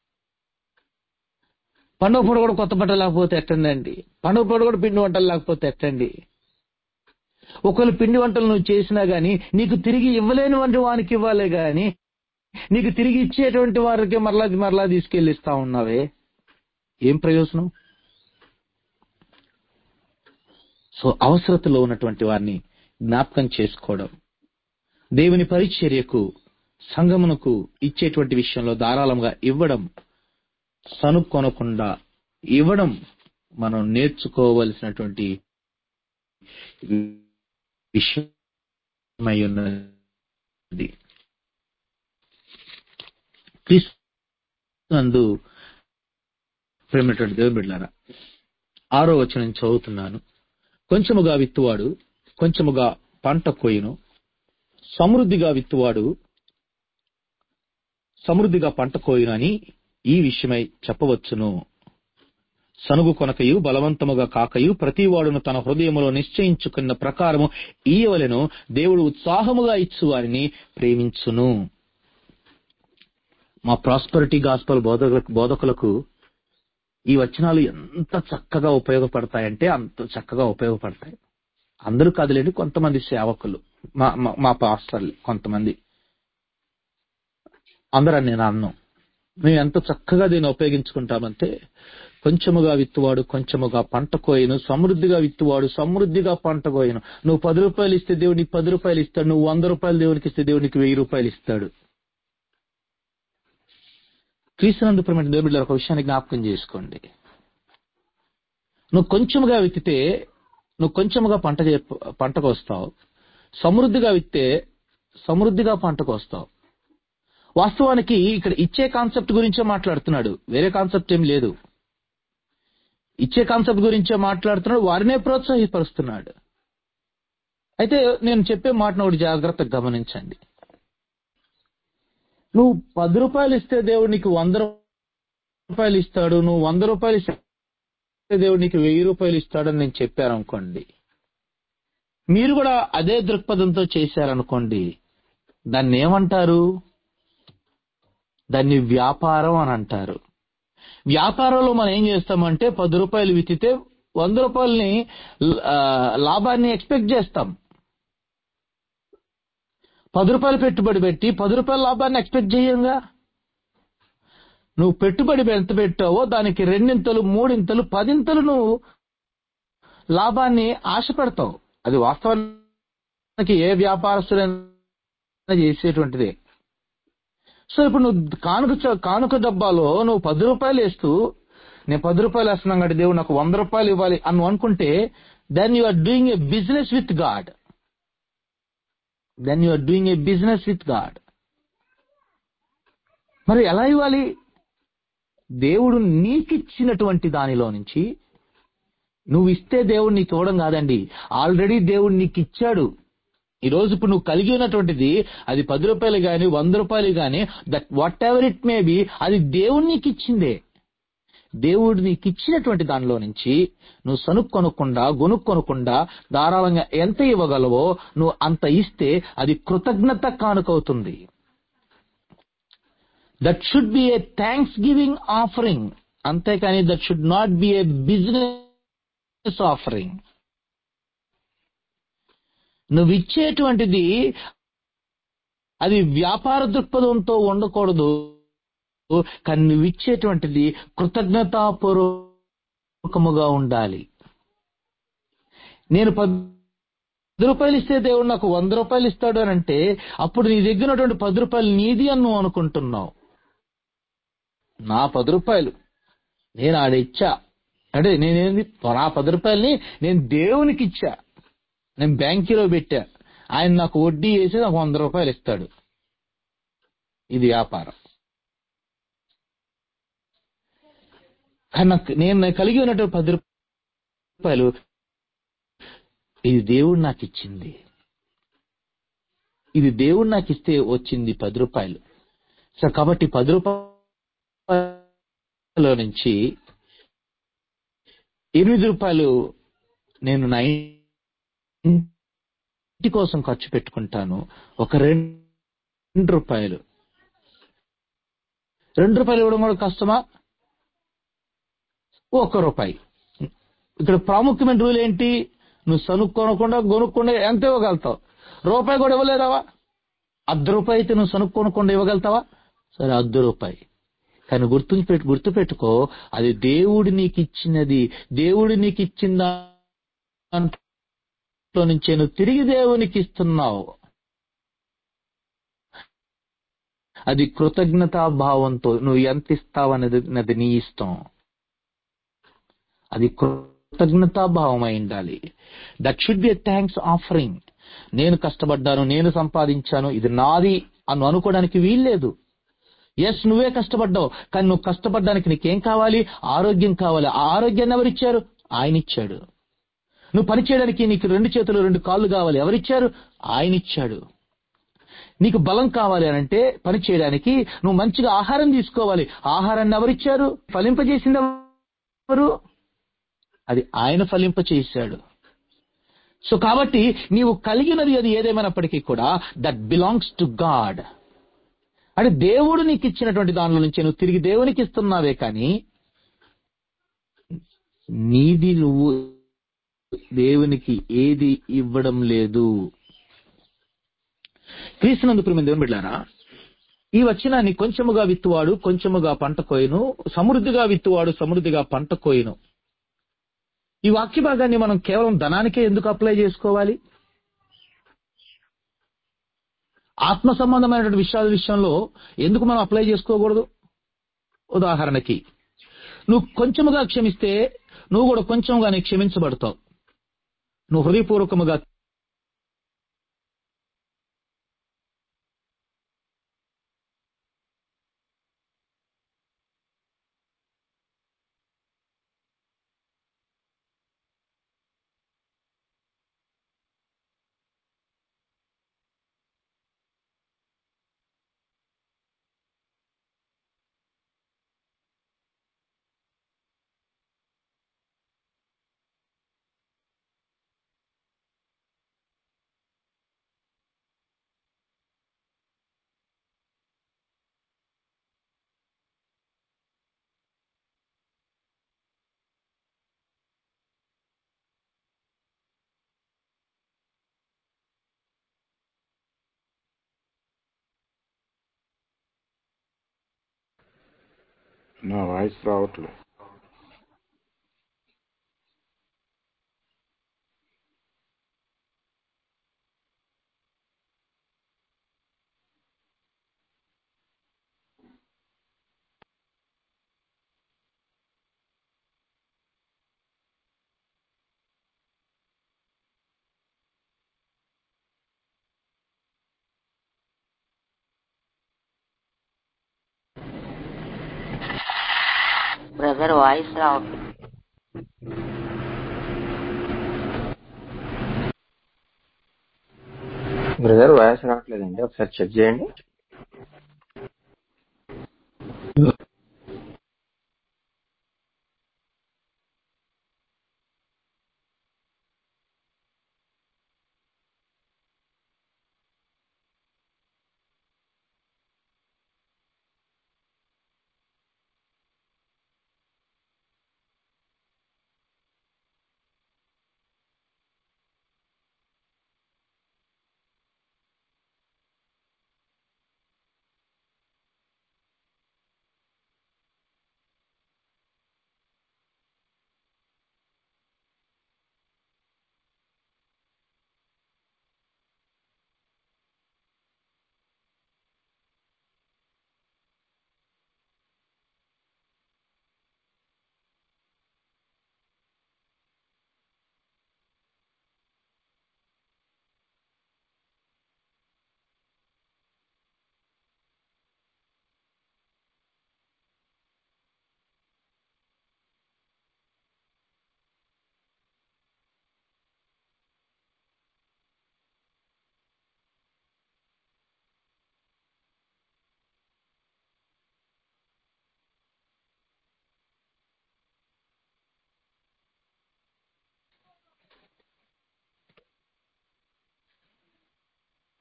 పండుగ పూట కూడా కొత్త బట్టలు లేకపోతే ఎట్టండి అండి పండుగ పూట కూడా పిండి వంటలు లేకపోతే ఎట్టండి ఒకవేళ పిండి వంటలు నువ్వు చేసినా గానీ నీకు తిరిగి ఇవ్వలేని వంటి వానికి ఇవ్వాలి గాని నీకు తిరిగి ఇచ్చేటువంటి వారికి మరలా మరలా తీసుకెళ్ళి ఇస్తా ఉన్నావే ఏం ప్రయోజనం సో అవసరతలో ఉన్నటువంటి వారిని జ్ఞాపకం చేసుకోవడం దేవుని పరిచర్యకు సంగమునకు ఇచ్చేటువంటి విషయంలో ధారాళంగా ఇవ్వడం సనుక్కొనకుండా ఇవ్వడం మనం నేర్చుకోవలసినటువంటి విషయమై ఉన్నది క్రీస్తునందు ప్రేమటువంటి దేవుని బిడ్డారా ఆరో వచనం చదువుతున్నాను కొంచెముగా విత్తువాడు కొంచెముగా పంట కోయును సమృద్ధిగా విత్తువాడు సమృద్ధిగా పంట కోయును అని ఈ విషయమై చెప్పవచ్చును సనుగు కొనకయు బలవంతముగా కాకయు ప్రతివాడును తన హృదయములో నిశ్చయించుకున్న ప్రకారము ఈయవలెను దేవుడు ఉత్సాహముగా ఇచ్చు వారిని ప్రేమించును మా ప్రాస్పరిటీ గాస్పల్ బోధకులకు బోధకులకు ఈ వచనాలు ఎంత చక్కగా ఉపయోగపడతాయంటే అంత చక్కగా ఉపయోగపడతాయి అందరూ కాదులేండి కొంతమంది సేవకులు మా మా- మా పాస్టర్లు కొంతమంది అందరని నేను అన్నాం మేము ఎంత చక్కగా దీన్ని ఉపయోగించుకుంటామంటే కొంచెముగా విత్తువాడు కొంచెముగా పంట కోయను సమృద్ధిగా విత్తువాడు సమృద్ధిగా పంట కోయను నువ్వు పది రూపాయలు ఇస్తే దేవుడు నీకు పది రూపాయలు ఇస్తాడు నువ్వు వంద రూపాయలు దేవునికి ఇస్తే దేవుడు నీకు వెయ్యి రూపాయలు ఇస్తాడు క్రీస్తునందు ప్రమేణ దేవుడిలో ఒక విషయాన్ని జ్ఞాపకం చేసుకోండి నువ్వు కొంచెముగా విత్తితే నువ్వు కొంచెముగా పంట చే- పంటకు వస్తావు సమృద్ధిగా విత్తే సమృద్ధిగా పంటకు వస్తావు వాస్తవానికి ఇక్కడ ఇచ్చే కాన్సెప్ట్ గురించే మాట్లాడుతున్నాడు వేరే కాన్సెప్ట్ ఏం లేదు ఇచ్చే కాన్సెప్ట్ గురించే మాట్లాడుతున్నాడు వారినే ప్రోత్సాహపరుస్తున్నాడు అయితే నేను చెప్పే మాటను ఒకటి జాగ్రత్తగా గమనించండి నువ్వు పది రూపాయలు ఇస్తే దేవుడు నీకు వంద రూపాయలు ఇస్తాడు నువ్వు వంద రూపాయలు ఇస్తే దేవుడు నీకు వెయ్యి రూపాయలు ఇస్తాడని నేను చెప్పాను అనుకోండి మీరు కూడా అదే దృక్పథంతో చేశారనుకోండి దాన్ని ఏమంటారు దాన్ని వ్యాపారం అని అంటారు వ్యాపారంలో మనం ఏం చేస్తామంటే పది రూపాయలు విత్తితే వంద రూపాయలని ఆ, లాభాన్ని ఎక్స్పెక్ట్ చేస్తాం పది రూపాయలు పెట్టుబడి పెట్టి పది రూపాయల లాభాన్ని ఎక్స్పెక్ట్ చేయంగా నువ్వు పెట్టుబడి ఎంత పెట్టావో దానికి రెండింతలు మూడింతలు పదింతలు నువ్వు లాభాన్ని ఆశపడతావు అది వాస్తవానికి ఏ వ్యాపారస్తుడైనా చేసేటువంటిదే సో ఇప్పుడు నువ్వు కానుక చ- కానుక డబ్బాలో నువ్వు పది రూపాయలు వేస్తూ నేను పది రూపాయలు వేస్తున్నాను కాబట్టి దేవుడు నాకు వంద రూపాయలు ఇవ్వాలి అని నువ్వు అనుకుంటే then you are doing a business with God then you are doing a business with God మరి ఎలా ఇవ్వాలి దేవుడు నీకిచ్చినటువంటి దానిలో నుంచి నువ్వు ఇస్తే దేవుడు నీకు ఇవ్వడం కాదండి ఆల్రెడీ దేవుడు నీకు ఇచ్చాడు ఈ రోజు ఇప్పుడు నువ్వు కలిగి ఉన్నటువంటిది అది పది రూపాయలు గాని వంద రూపాయలు గాని that whatever it may be అది దేవుడు నీకు ఇచ్చిందే దేవుడు నీకు ఇచ్చినటువంటి దానిలో నుంచి నువ్వు సనుక్కొనకుండా గొనుక్కొనకుండా ధారాళంగా ఎంత ఇవ్వగలవో నువ్వు అంత ఇస్తే అది కృతజ్ఞత కానుకవుతుంది that should be a thanksgiving offering అంతేకాని that should not be a business offering నువ్వు ఇచ్చేటువంటిది అది వ్యాపార దృక్పథంతో ఉండకూడదు కానీ నువ్వు ఇచ్చేటువంటిది కృతజ్ఞతాపూర్వకముగా ఉండాలి నేను పది రూపాయలు ఇస్తే దేవుడు నాకు వంద రూపాయలు ఇస్తాడు అని అంటే అప్పుడు నీ దగ్గర ఉన్నటువంటి పది రూపాయలు నీది అని నువ్వు అనుకుంటున్నావు నా పది రూపాయలు నేను ఆడ ఇచ్చా అంటే నేనేంది నా పది రూపాయలని నేను దేవునికి ఇచ్చా నేను బ్యాంకులో పెట్టా ఆయన నాకు వడ్డీ వేసి నాకు వంద రూపాయలు ఇస్తాడు ఇది వ్యాపారం కానీ నాకు నేను కలిగి ఉన్నటువంటి పది రూపాయలు ఇది దేవుడు నాకు ఇచ్చింది ఇది దేవుడు నాకు ఇస్తే వచ్చింది పది రూపాయలు సో కాబట్టి పది రూపాయల నుంచి ఎనిమిది రూపాయలు నేను నా ఇంటి కోసం ఖర్చు పెట్టుకుంటాను ఒక రెండు రూపాయలు రెండు రూపాయలు ఇవ్వడం కూడా కష్టమా ఒక్క రూపాయి ఇక్కడ ప్రాముఖ్యమైన రూల్ ఏంటి నువ్వు సనుక్కొనకుండా కొనుక్కుండా ఎంత ఇవ్వగలుగుతావు రూపాయి కూడా ఇవ్వలేదావా అర్ధ రూపాయి అయితే నువ్వు సనుక్కొనకుండా ఇవ్వగలుగుతావా సరే అర్ధ రూపాయి కానీ గుర్తు పెట్టు గుర్తు పెట్టుకో అది దేవుడు నీకు ఇచ్చినది దేవుడు నీకు ఇచ్చిన దాంట్లో నుంచే నువ్వు తిరిగి దేవునికి ఇస్తున్నావు అది కృతజ్ఞతా భావంతో నువ్వు ఎంత ఇస్తావనేది అది నీ ఇష్టం అది కృతజ్ఞతా భావం అయి ఉండాలి that should be thanks offering నేను కష్టపడ్డాను నేను సంపాదించాను ఇది నాది అని అనుకోవడానికి వీల్లేదు ఎస్ నువ్వే కష్టపడ్డావు కానీ నువ్వు కష్టపడడానికి నీకేం కావాలి ఆరోగ్యం కావాలి ఆ ఆరోగ్యాన్ని ఎవరిచ్చారు ఆయన ఇచ్చాడు నువ్వు పని చేయడానికి నీకు రెండు చేతులు రెండు కాళ్ళు కావాలి ఎవరిచ్చారు ఆయన ఇచ్చాడు నీకు బలం కావాలి అని అంటే పని చేయడానికి నువ్వు మంచిగా ఆహారం తీసుకోవాలి ఆహారాన్ని ఎవరిచ్చారు ఫలింపజేసింది ఎవరు అది ఆయన ఫలింప చేశాడు సో కాబట్టి నీవు కలిగినది అది ఏదేమైనప్పటికీ కూడా దట్ బిలాంగ్స్ టు గాడ్ అంటే దేవుడు నీకు ఇచ్చినటువంటి దానిలో నుంచి నువ్వు తిరిగి దేవునికి ఇస్తున్నావే కానీ నీది నువ్వు దేవునికి ఏది ఇవ్వడం లేదు క్రీస్తునందు ప్రేమ దేవుని బిడ్డారా ఈ వచ్చినాన్ని కొంచెముగా విత్తువాడు కొంచెముగా పంట కోయను సమృద్ధిగా విత్తువాడు సమృద్ధిగా పంట కోయను ఈ వాక్య భాగాన్ని మనం కేవలం ధనానికే ఎందుకు అప్లై చేసుకోవాలి ఆత్మ సంబంధమైనటువంటి విషయాల విషయంలో ఎందుకు మనం అప్లై చేసుకోకూడదు ఉదాహరణకి నువ్వు కొంచెముగా క్షమిస్తే నువ్వు కూడా కొంచెంగానే క్షమించబడతావు నువ్వు హృదయపూర్వకముగా నా వాయిస్ రావట్లేదు బ్రదర్ వాయిస్ రావట్లేదు బ్రదర్ వాయిస్ రావట్లేదండి ఒకసారి చెక్ చేయండి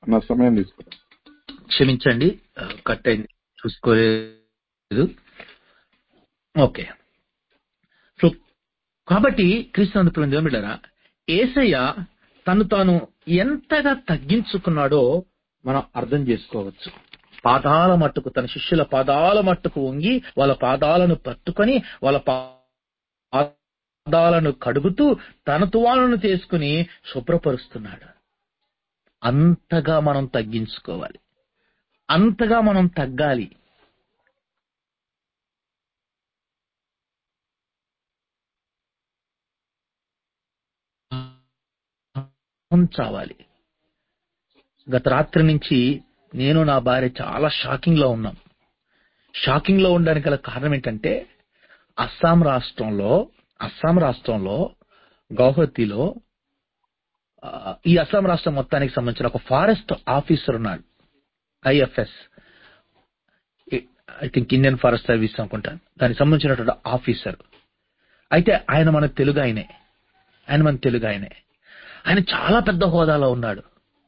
నా సమయం తీసుకురా క్షమించండి ఆ, కట్ అయింది చూసుకోలేదు ఓకే సో కాబట్టి క్రీస్తునందు దేవుని బిడ్డరా ఏసయ్య తను తాను ఎంతగా తగ్గించుకున్నాడో మనం అర్థం చేసుకోవచ్చు పాదాల మట్టుకు తన శిష్యుల పాదాల మట్టుకు వంగి వాళ్ళ పాదాలను పట్టుకొని వాళ్ళ పాదాలను కడుగుతూ తన తువాలను తీసుకుని శుభ్రపరుస్తున్నాడు అంతగా మనం తగ్గించుకోవాలి అంతగా మనం తగ్గాలి చావాలి గత రాత్రి నుంచి నేను నా భార్య చాలా షాకింగ్ లో ఉన్నాం షాకింగ్ లో ఉండడానికి గల కారణం ఏంటంటే అస్సాం రాష్ట్రంలో అస్సాం రాష్ట్రంలో గౌహతిలో ఆ, ఈ అస్సాం రాష్ట్రం మొత్తానికి సంబంధించిన ఒక ఫారెస్ట్ ఆఫీసర్ ఉన్నాడు IFS I think Indian forest service అనుకుంటాను దానికి సంబంధించినటువంటి ఆఫీసర్ అయితే ఆయన మన తెలుగు ఆయనే ఆయన మన తెలుగు ఆయనే ఆయన చాలా పెద్ద హోదాలో ఉన్నాడు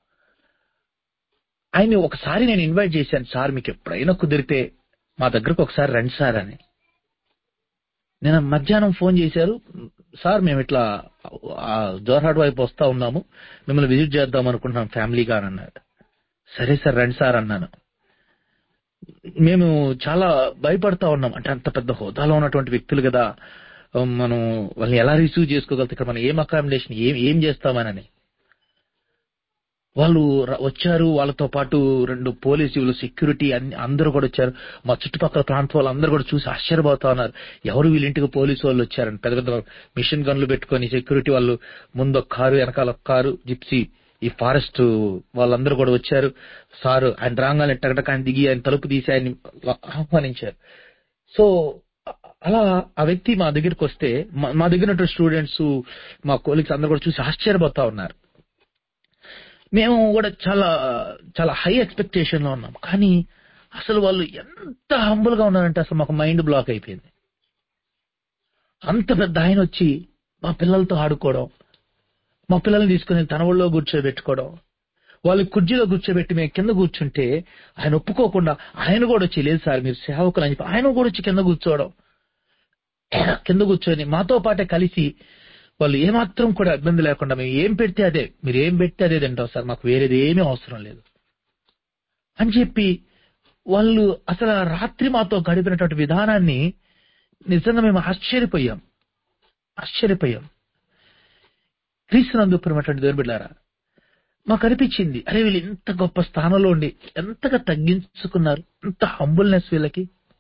ఆయన్ని ఒకసారి నేను ఇన్వైట్ చేశాను సార్ మీకు ఎప్పుడైనా కుదిరితే మా దగ్గరకు ఒకసారి రండి సార్ అని నేను మధ్యాహ్నం ఫోన్ చేశారు సార్ మేము ఇట్లా ఆ, జోర్హాట్ వైపు వస్తా ఉన్నాము మిమ్మల్ని విజిట్ చేద్దాం అనుకుంటున్నాం ఫ్యామిలీగా అని అన్నారు సరే సార్ రండి సార్ అన్నాను మేము చాలా భయపడతా ఉన్నాం అంటే అంత పెద్ద హోదాలో ఉన్నటువంటి వ్యక్తులు కదా మనం వాళ్ళని ఎలా రిసీవ్ చేసుకోగలుగుతాం ఇక్కడ మనం ఏం అకామిడేషన్ ఏం ఏం చేస్తామనని వాళ్ళు ర- వచ్చారు వాళ్ళతో పాటు రెండు పోలీసులు సెక్యూరిటీ అన్ని అందరూ కూడా వచ్చారు మా చుట్టుపక్కల ప్రాంతం వాళ్ళు అందరూ కూడా చూసి ఆశ్చర్యపోతా ఉన్నారు ఎవరు వీళ్ళింటికి పోలీసు వాళ్ళు వచ్చారని పెద్ద పెద్ద మిషన్ గన్లు పెట్టుకొని సెక్యూరిటీ వాళ్ళు ముందు ఒక కారు వెనకాల ఒక కారు జిప్సీ ఈ ఫారెస్ట్ వాళ్ళందరూ కూడా వచ్చారు సారు ఆయన రాగానే టగటక ఆయన దిగి ఆయన తలుపు తీసి ఆయన్ని ఆహ్వానించారు సో అలా ఆ వ్యక్తి మా దగ్గరికి వస్తే మా మా దగ్గర స్టూడెంట్స్ మా కోలీగ్స్ అందరూ కూడా చూసి ఆశ్చర్యపోతా ఉన్నారు మేము కూడా చాలా చాలా హై ఎక్స్పెక్టేషన్ లో ఉన్నాం కానీ అసలు వాళ్ళు ఎంత హంబుల్ గా ఉన్నారంటే అసలు మాకు మైండ్ బ్లాక్ అయిపోయింది అంత పెద్ద ఆయన వచ్చి మా పిల్లలతో ఆడుకోవడం మా పిల్లల్ని తీసుకుని తన ఒళ్ళో కూర్చోబెట్టుకోవడం వాళ్ళు కుర్చీలో కూర్చోబెట్టి మేము కింద కూర్చుంటే ఆయన ఒప్పుకోకుండా ఆయన కూడా వచ్చి లేదు సార్ మీరు సేవకులు అని చెప్పి ఆయన కూడా వచ్చి కింద కూర్చోవడం కింద కూర్చొని మాతో పాటే కలిసి వాళ్ళు ఏమాత్రం కూడా ఇబ్బంది లేకుండా మేము ఏం పెడితే అదే మీరు ఏం పెడితే అదే తింటాం సార్ మాకు వేరేది ఏమీ అవసరం లేదు అని చెప్పి వాళ్ళు అసలు ఆ రాత్రి మాతో గడిపినటువంటి విధానాన్ని నిజంగా మేము ఆశ్చర్యపోయాం ఆశ్చర్యపోయాం క్రీస్తునందు ప్రేమటువంటి దేవుని బిడ్డారా మాకు అనిపించింది అరే వీళ్ళు ఇంత గొప్ప స్థానంలో ఉండి ఎంతగా తగ్గించుకున్నారు ఎంత హంబుల్నెస్ వీళ్ళకి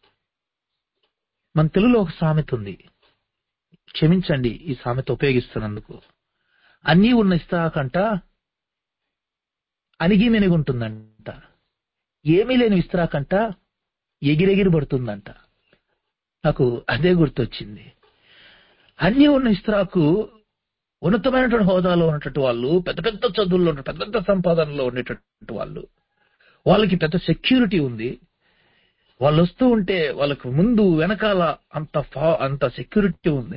మన తెలుగులో ఒక సామెత ఉంది క్షమించండి ఈ సామెత ఉపయోగిస్తున్నందుకు అన్నీ ఉన్న ఇస్తాకంట అణిగి మెనుగుంటుందంట ఏమీ లేని విస్తరాకంట ఎగిరెగిరి పడుతుందంట నాకు అదే గుర్తొచ్చింది అన్నీ ఉన్న ఇస్త్రాకు ఉన్నతమైనటువంటి హోదాలో ఉన్నటువంటి వాళ్ళు పెద్ద పెద్ద చదువుల్లో ఉన్న పెద్ద పెద్ద సంపాదనలో ఉండేటటువంటి వాళ్ళు వాళ్ళకి పెద్ద సెక్యూరిటీ ఉంది వాళ్ళు వస్తూ ఉంటే వాళ్ళకు ముందు వెనకాల అంత ఫా- అంత సెక్యూరిటీ ఉంది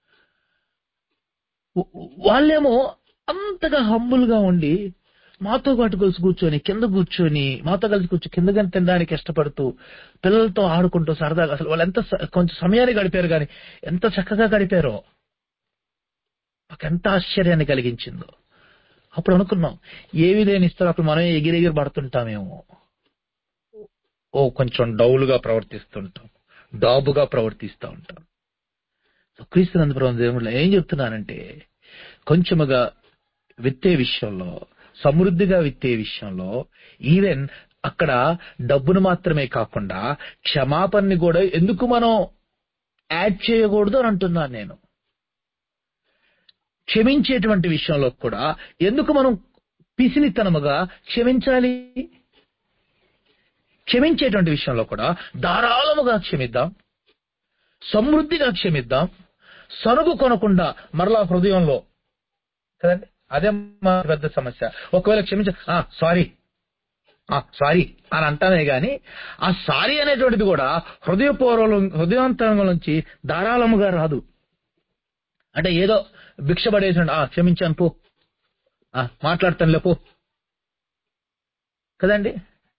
వా- వాళ్ళేమో అంతగా హంబుల్ గా ఉండి మాతో పాటు కలిసి కూర్చొని కింద కూర్చొని మాతో కలిసి కూర్చొని కింద కానీ తినడానికి ఇష్టపడుతూ పిల్లలతో ఆడుకుంటూ సరదాగా అసలు వాళ్ళు ఎంత స- కొంచెం సమయాన్ని గడిపారు కానీ ఎంత చక్కగా గడిపారో మాకు ఎంత ఆశ్చర్యాన్ని కలిగించిందో అప్పుడు అనుకున్నాం ఏ విధంగా ఇస్తారో అప్పుడు మనమే ఎగిరెగిరి పడుతుంటామేమో ఓ కొంచెం డౌలుగా ప్రవర్తిస్తుంటాం డాబుగా ప్రవర్తిస్తూ ఉంటాం సో క్రీస్తునందు ప్రభు దేవుళ్ళు ఏం చెప్తున్నానంటే కొంచెముగా విత్తే విషయంలో సమృద్ధిగా విత్తే విషయంలో ఈవెన్ అక్కడ డబ్బును మాత్రమే కాకుండా క్షమాపణని కూడా ఎందుకు మనం యాడ్ చేయకూడదు అని అంటున్నాను నేను క్షమించేటువంటి విషయంలో కూడా ఎందుకు మనం పిసినితనముగా క్షమించాలి క్షమించేటువంటి విషయంలో కూడా ధారాళముగా క్షమిద్దాం సమృద్ధిగా క్షమిద్దాం సనుగు కొనకుండా మరలా హృదయంలో కదండి అదే మా పెద్ద సమస్య ఒకవేళ క్షమించ సారీ సారీ అని అంటామే గాని ఆ సారీ అనేటువంటిది కూడా హృదయపూర్వం హృదయాంతరంగం నుంచి ధారాళముగా రాదు అంటే ఏదో భిక్ష పడేసాడు ఆ క్షమించాను పో ఆ, మాట్లాడతానులే పో కదండి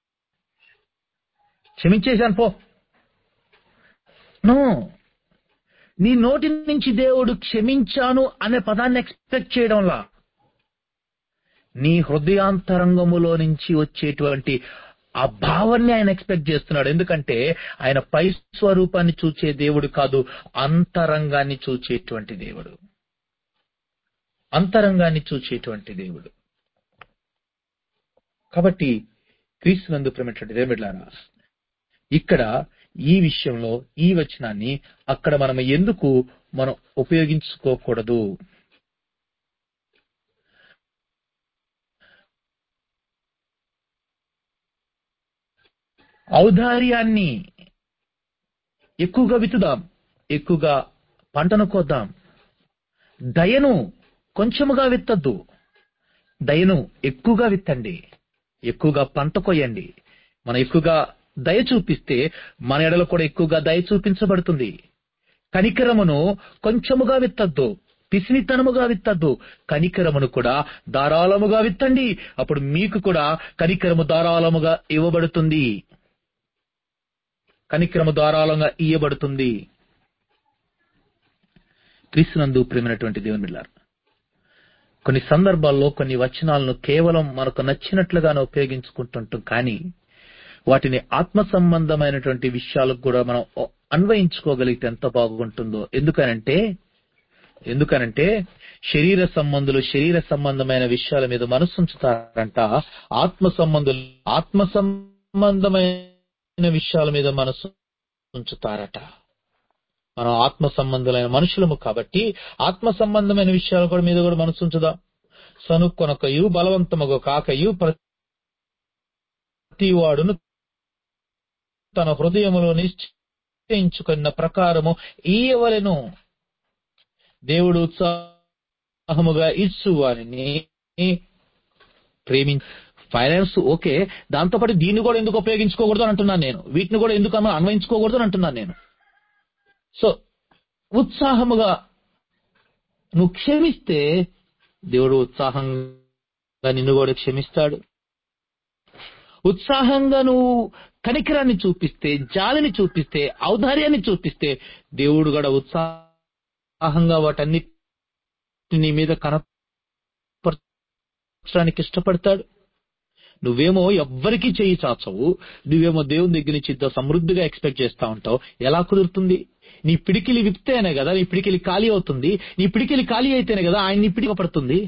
క్షమించేశాను పో నో నీ నోటి నుంచి దేవుడు క్షమించాను అనే పదాన్ని ఎక్స్పెక్ట్ చేయడంలా నీ హృదయాంతరంగములో నుంచి వచ్చేటువంటి ఆ భావాన్ని ఆయన ఎక్స్పెక్ట్ చేస్తున్నాడు ఎందుకంటే ఆయన పై స్వరూపాన్ని చూచే దేవుడు కాదు అంతరంగాన్ని చూచేటువంటి దేవుడు అంతరంగాన్ని చూచేటువంటి దేవుడు కాబట్టి క్రీస్తునందు ప్రేమటువంటి దేవుడిలారా ఇక్కడ ఈ విషయంలో ఈ వచనాన్ని అక్కడ మనం ఎందుకు మనం ఉపయోగించుకోకూడదు ఔదార్యాన్ని ఎక్కువగా విత్తుదాం ఎక్కువగా పంటను కోద్దాం దయను కొంచెముగా విత్తద్దు దయను ఎక్కువగా విత్తండి ఎక్కువగా పంట కొయ్యండి మనం ఎక్కువగా దయ చూపిస్తే మన ఎడలో కూడా ఎక్కువగా దయ చూపించబడుతుంది కనికరమును కొంచెముగా విత్తద్దు పిసినితనముగా విత్తద్దు కనికరమును కూడా ధారాళముగా విత్తండి అప్పుడు మీకు కూడా కనికరము ధారాళముగా ఇవ్వబడుతుంది కనికరము ధారాళంగా ఇయ్యబడుతుంది క్రీస్తునందు ప్రేమైనటువంటి దేవుని బిడ్డారు కొన్ని సందర్భాల్లో కొన్ని వచనాలను కేవలం మనకు నచ్చినట్లుగానే ఉపయోగించుకుంటుంటాం కానీ వాటిని ఆత్మ సంబంధమైనటువంటి విషయాలకు కూడా మనం అన్వయించుకోగలిగితే ఎంత బాగుంటుందో ఎందుకనంటే ఎందుకనంటే శరీర సంబంధులు శరీర సంబంధమైన విషయాల మీద మనసు ఉంచుతారంట ఆత్మ సంబంధులు ఆత్మ సంబంధమైన విషయాల మీద మనసు ఉంచుతారట మనం ఆత్మ సంబంధులైన మనుషులము కాబట్టి ఆత్మ సంబంధమైన విషయాల కూడా మీద కూడా మనసు ఉంచుదాం సనుక్కొనకయు బలవంతముగా కాకయు ప్రతి వాడును తన హృదయములో నిశ్చయించుకున్న ప్రకారము ఈయవలెను దేవుడు ఉత్సాహముగా ఇచ్చు వారిని ప్రేమించి ఫైనాన్స్ ఓకే దాంతోపాటు దీన్ని కూడా ఎందుకు ఉపయోగించుకోకూడదు అని అంటున్నాను నేను వీటిని కూడా ఎందుకు అన్న అన్వయించుకోకూడదు అని అంటున్నాను నేను సో ఉత్సాహముగా నువ్వు క్షమిస్తే దేవుడు ఉత్సాహంగా నిన్ను కూడా క్షమిస్తాడు ఉత్సాహంగా నువ్వు కనికరాన్ని చూపిస్తే జాలిని చూపిస్తే ఔదార్యాన్ని చూపిస్తే దేవుడు కూడా ఉత్సాహంగా వాటన్నిటి నీ మీద కనపరచడానికి ఇష్టపడతాడు నువ్వేమో ఎవ్వరికీ చేయి చాచవు నువ్వేమో దేవుని దగ్గర నుంచి ఇంత సమృద్ధిగా ఎక్స్పెక్ట్ చేస్తా ఉంటావు ఎలా కుదురుతుంది నీ పిడికిలి విప్తేనే కదా నీ పిడికిలి ఖాళీ అవుతుంది నీ పిడికిలి ఖాళీ అయితేనే కదా ఆయన నీ పిడికి పడుతుంది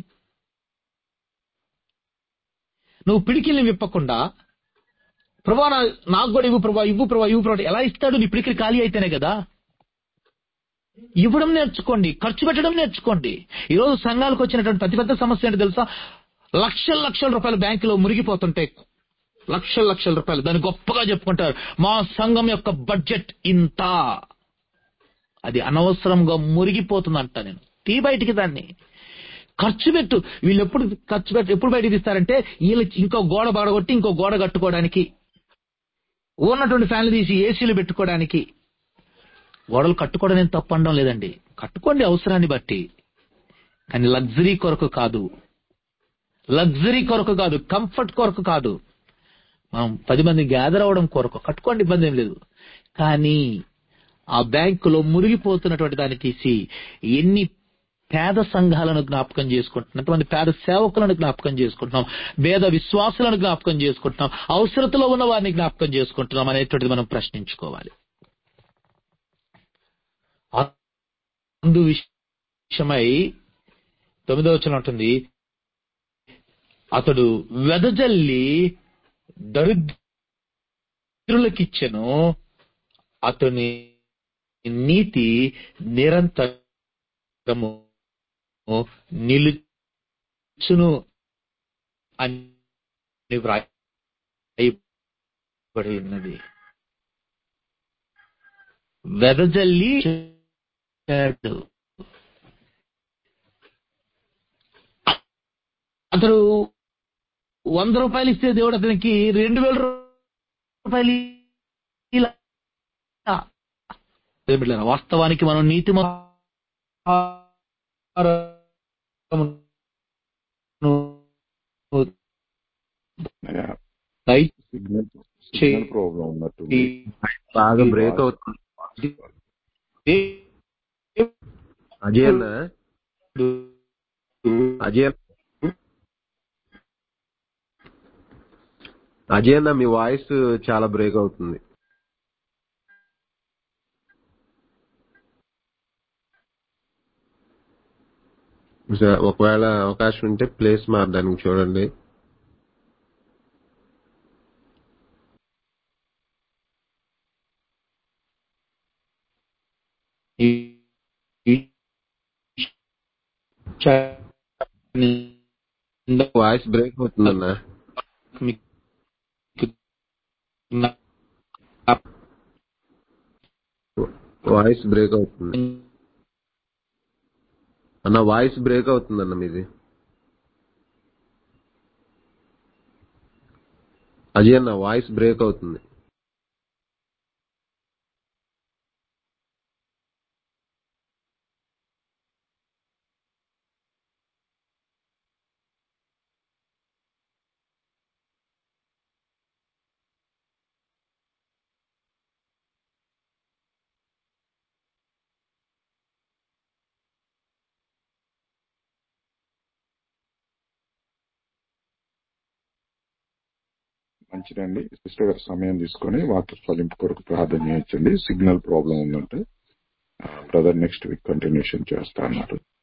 నువ్వు పిడికిల్ని విప్పకుండా ప్రభా నా- నాకు కూడా ఇవ్వు ప్రభా ఇవ్వు ప్రభా ఇవ్వు ప్రభా ఎలా ఇస్తాడు నీ పిడికిలి ఖాళీ అయితేనే కదా ఇవ్వడం నేర్చుకోండి ఖర్చు పెట్టడం నేర్చుకోండి ఈరోజు సంఘాలకు వచ్చినటువంటి అతిపెద్ద సమస్య ఏంటో తెలుసా లక్షల లక్షల రూపాయలు బ్యాంకులో మురిగిపోతుంటాయి లక్షల లక్షల రూపాయలు దాన్ని గొప్పగా చెప్పుకుంటారు మా సంఘం యొక్క బడ్జెట్ ఇంత అది అనవసరంగా మురిగిపోతుందంట నేను తీ బయటికి దాన్ని ఖర్చు పెట్టు వీళ్ళు ఎప్పుడు ఖర్చు పెట్టు ఎప్పుడు బయటికి తీస్తారంటే వీళ్ళు ఇంకో గోడ బాడగొట్టి ఇంకో గోడ కట్టుకోవడానికి ఉన్నటువంటి ఫ్యాన్లు తీసి ఏసీలు పెట్టుకోవడానికి గోడలు కట్టుకోవడం నేను తప్పు అనడం లేదండి కట్టుకోండి అవసరాన్ని బట్టి కానీ లగ్జరీ కొరకు కాదు లగ్జరీ కొరకు కాదు కంఫర్ట్ కొరకు కాదు మనం పది మంది గ్యాదర్ అవ్వడం కొరకు కట్టుకోండి ఇబ్బంది ఏం లేదు కానీ ఆ బ్యాంకులో మురిగిపోతున్నటువంటి దాన్ని తీసి ఎన్ని పేద సంఘాలను జ్ఞాపకం చేసుకుంటున్నాం ఎంతమంది పేద సేవకులను జ్ఞాపకం చేసుకుంటున్నాం పేద విశ్వాసులను జ్ఞాపకం చేసుకుంటున్నాం అవసరతలో ఉన్న వారిని జ్ఞాపకం చేసుకుంటున్నాం అనేటువంటిది మనం ప్రశ్నించుకోవాలి అందు విషయమై తొమ్మిదో వచనం ఉంటుంది అతడు వెదజల్లి దరిద్రులకిచ్చెను అతని నీతి నిరంతరము నిలుచును అని వ్రాయబడి ఉన్నది వెదజల్లి చేశాడు. అతడు వంద రూపాయలు ఇస్తే దేవుడు అతనికి రెండు వేల రూపాయలు ఇలా బిడ్డలారా, వాస్తవానికి మనం నీతి సిగ్నల్ ప్రాబ్లం ఉన్నట్టుంది బాగా ఈ బ్రేక్ వాయిస్ అవుతుంది అజయ్ అన్న అజయ్ అన్న- అజయ్ అన్న మీ వాయిస్ చాలా బ్రేక్ అవుతుంది సరే, ఒకవేళ అవకాశం ఉంటే ప్లేస్ మారడానికి చూడండి వాయిస్ బ్రేక్ అవుతుందన్న వాయిస్ బ్రేక్ అవుతుంది అన్న వాయిస్ బ్రేక్ అవుతుందన్న మీది అజయ్ అన్న వాయిస్ బ్రేక్ అవుతుంది మంచిదండి సిస్టర్ గారు సమయం తీసుకొని వాక్య ఫలింపు కొరకు ప్రార్థన చేయించండి సిగ్నల్ ప్రాబ్లం ఉందంటే బ్రదర్ నెక్స్ట్ వీక్ కంటిన్యూషన్ చేస్తా అన్నారు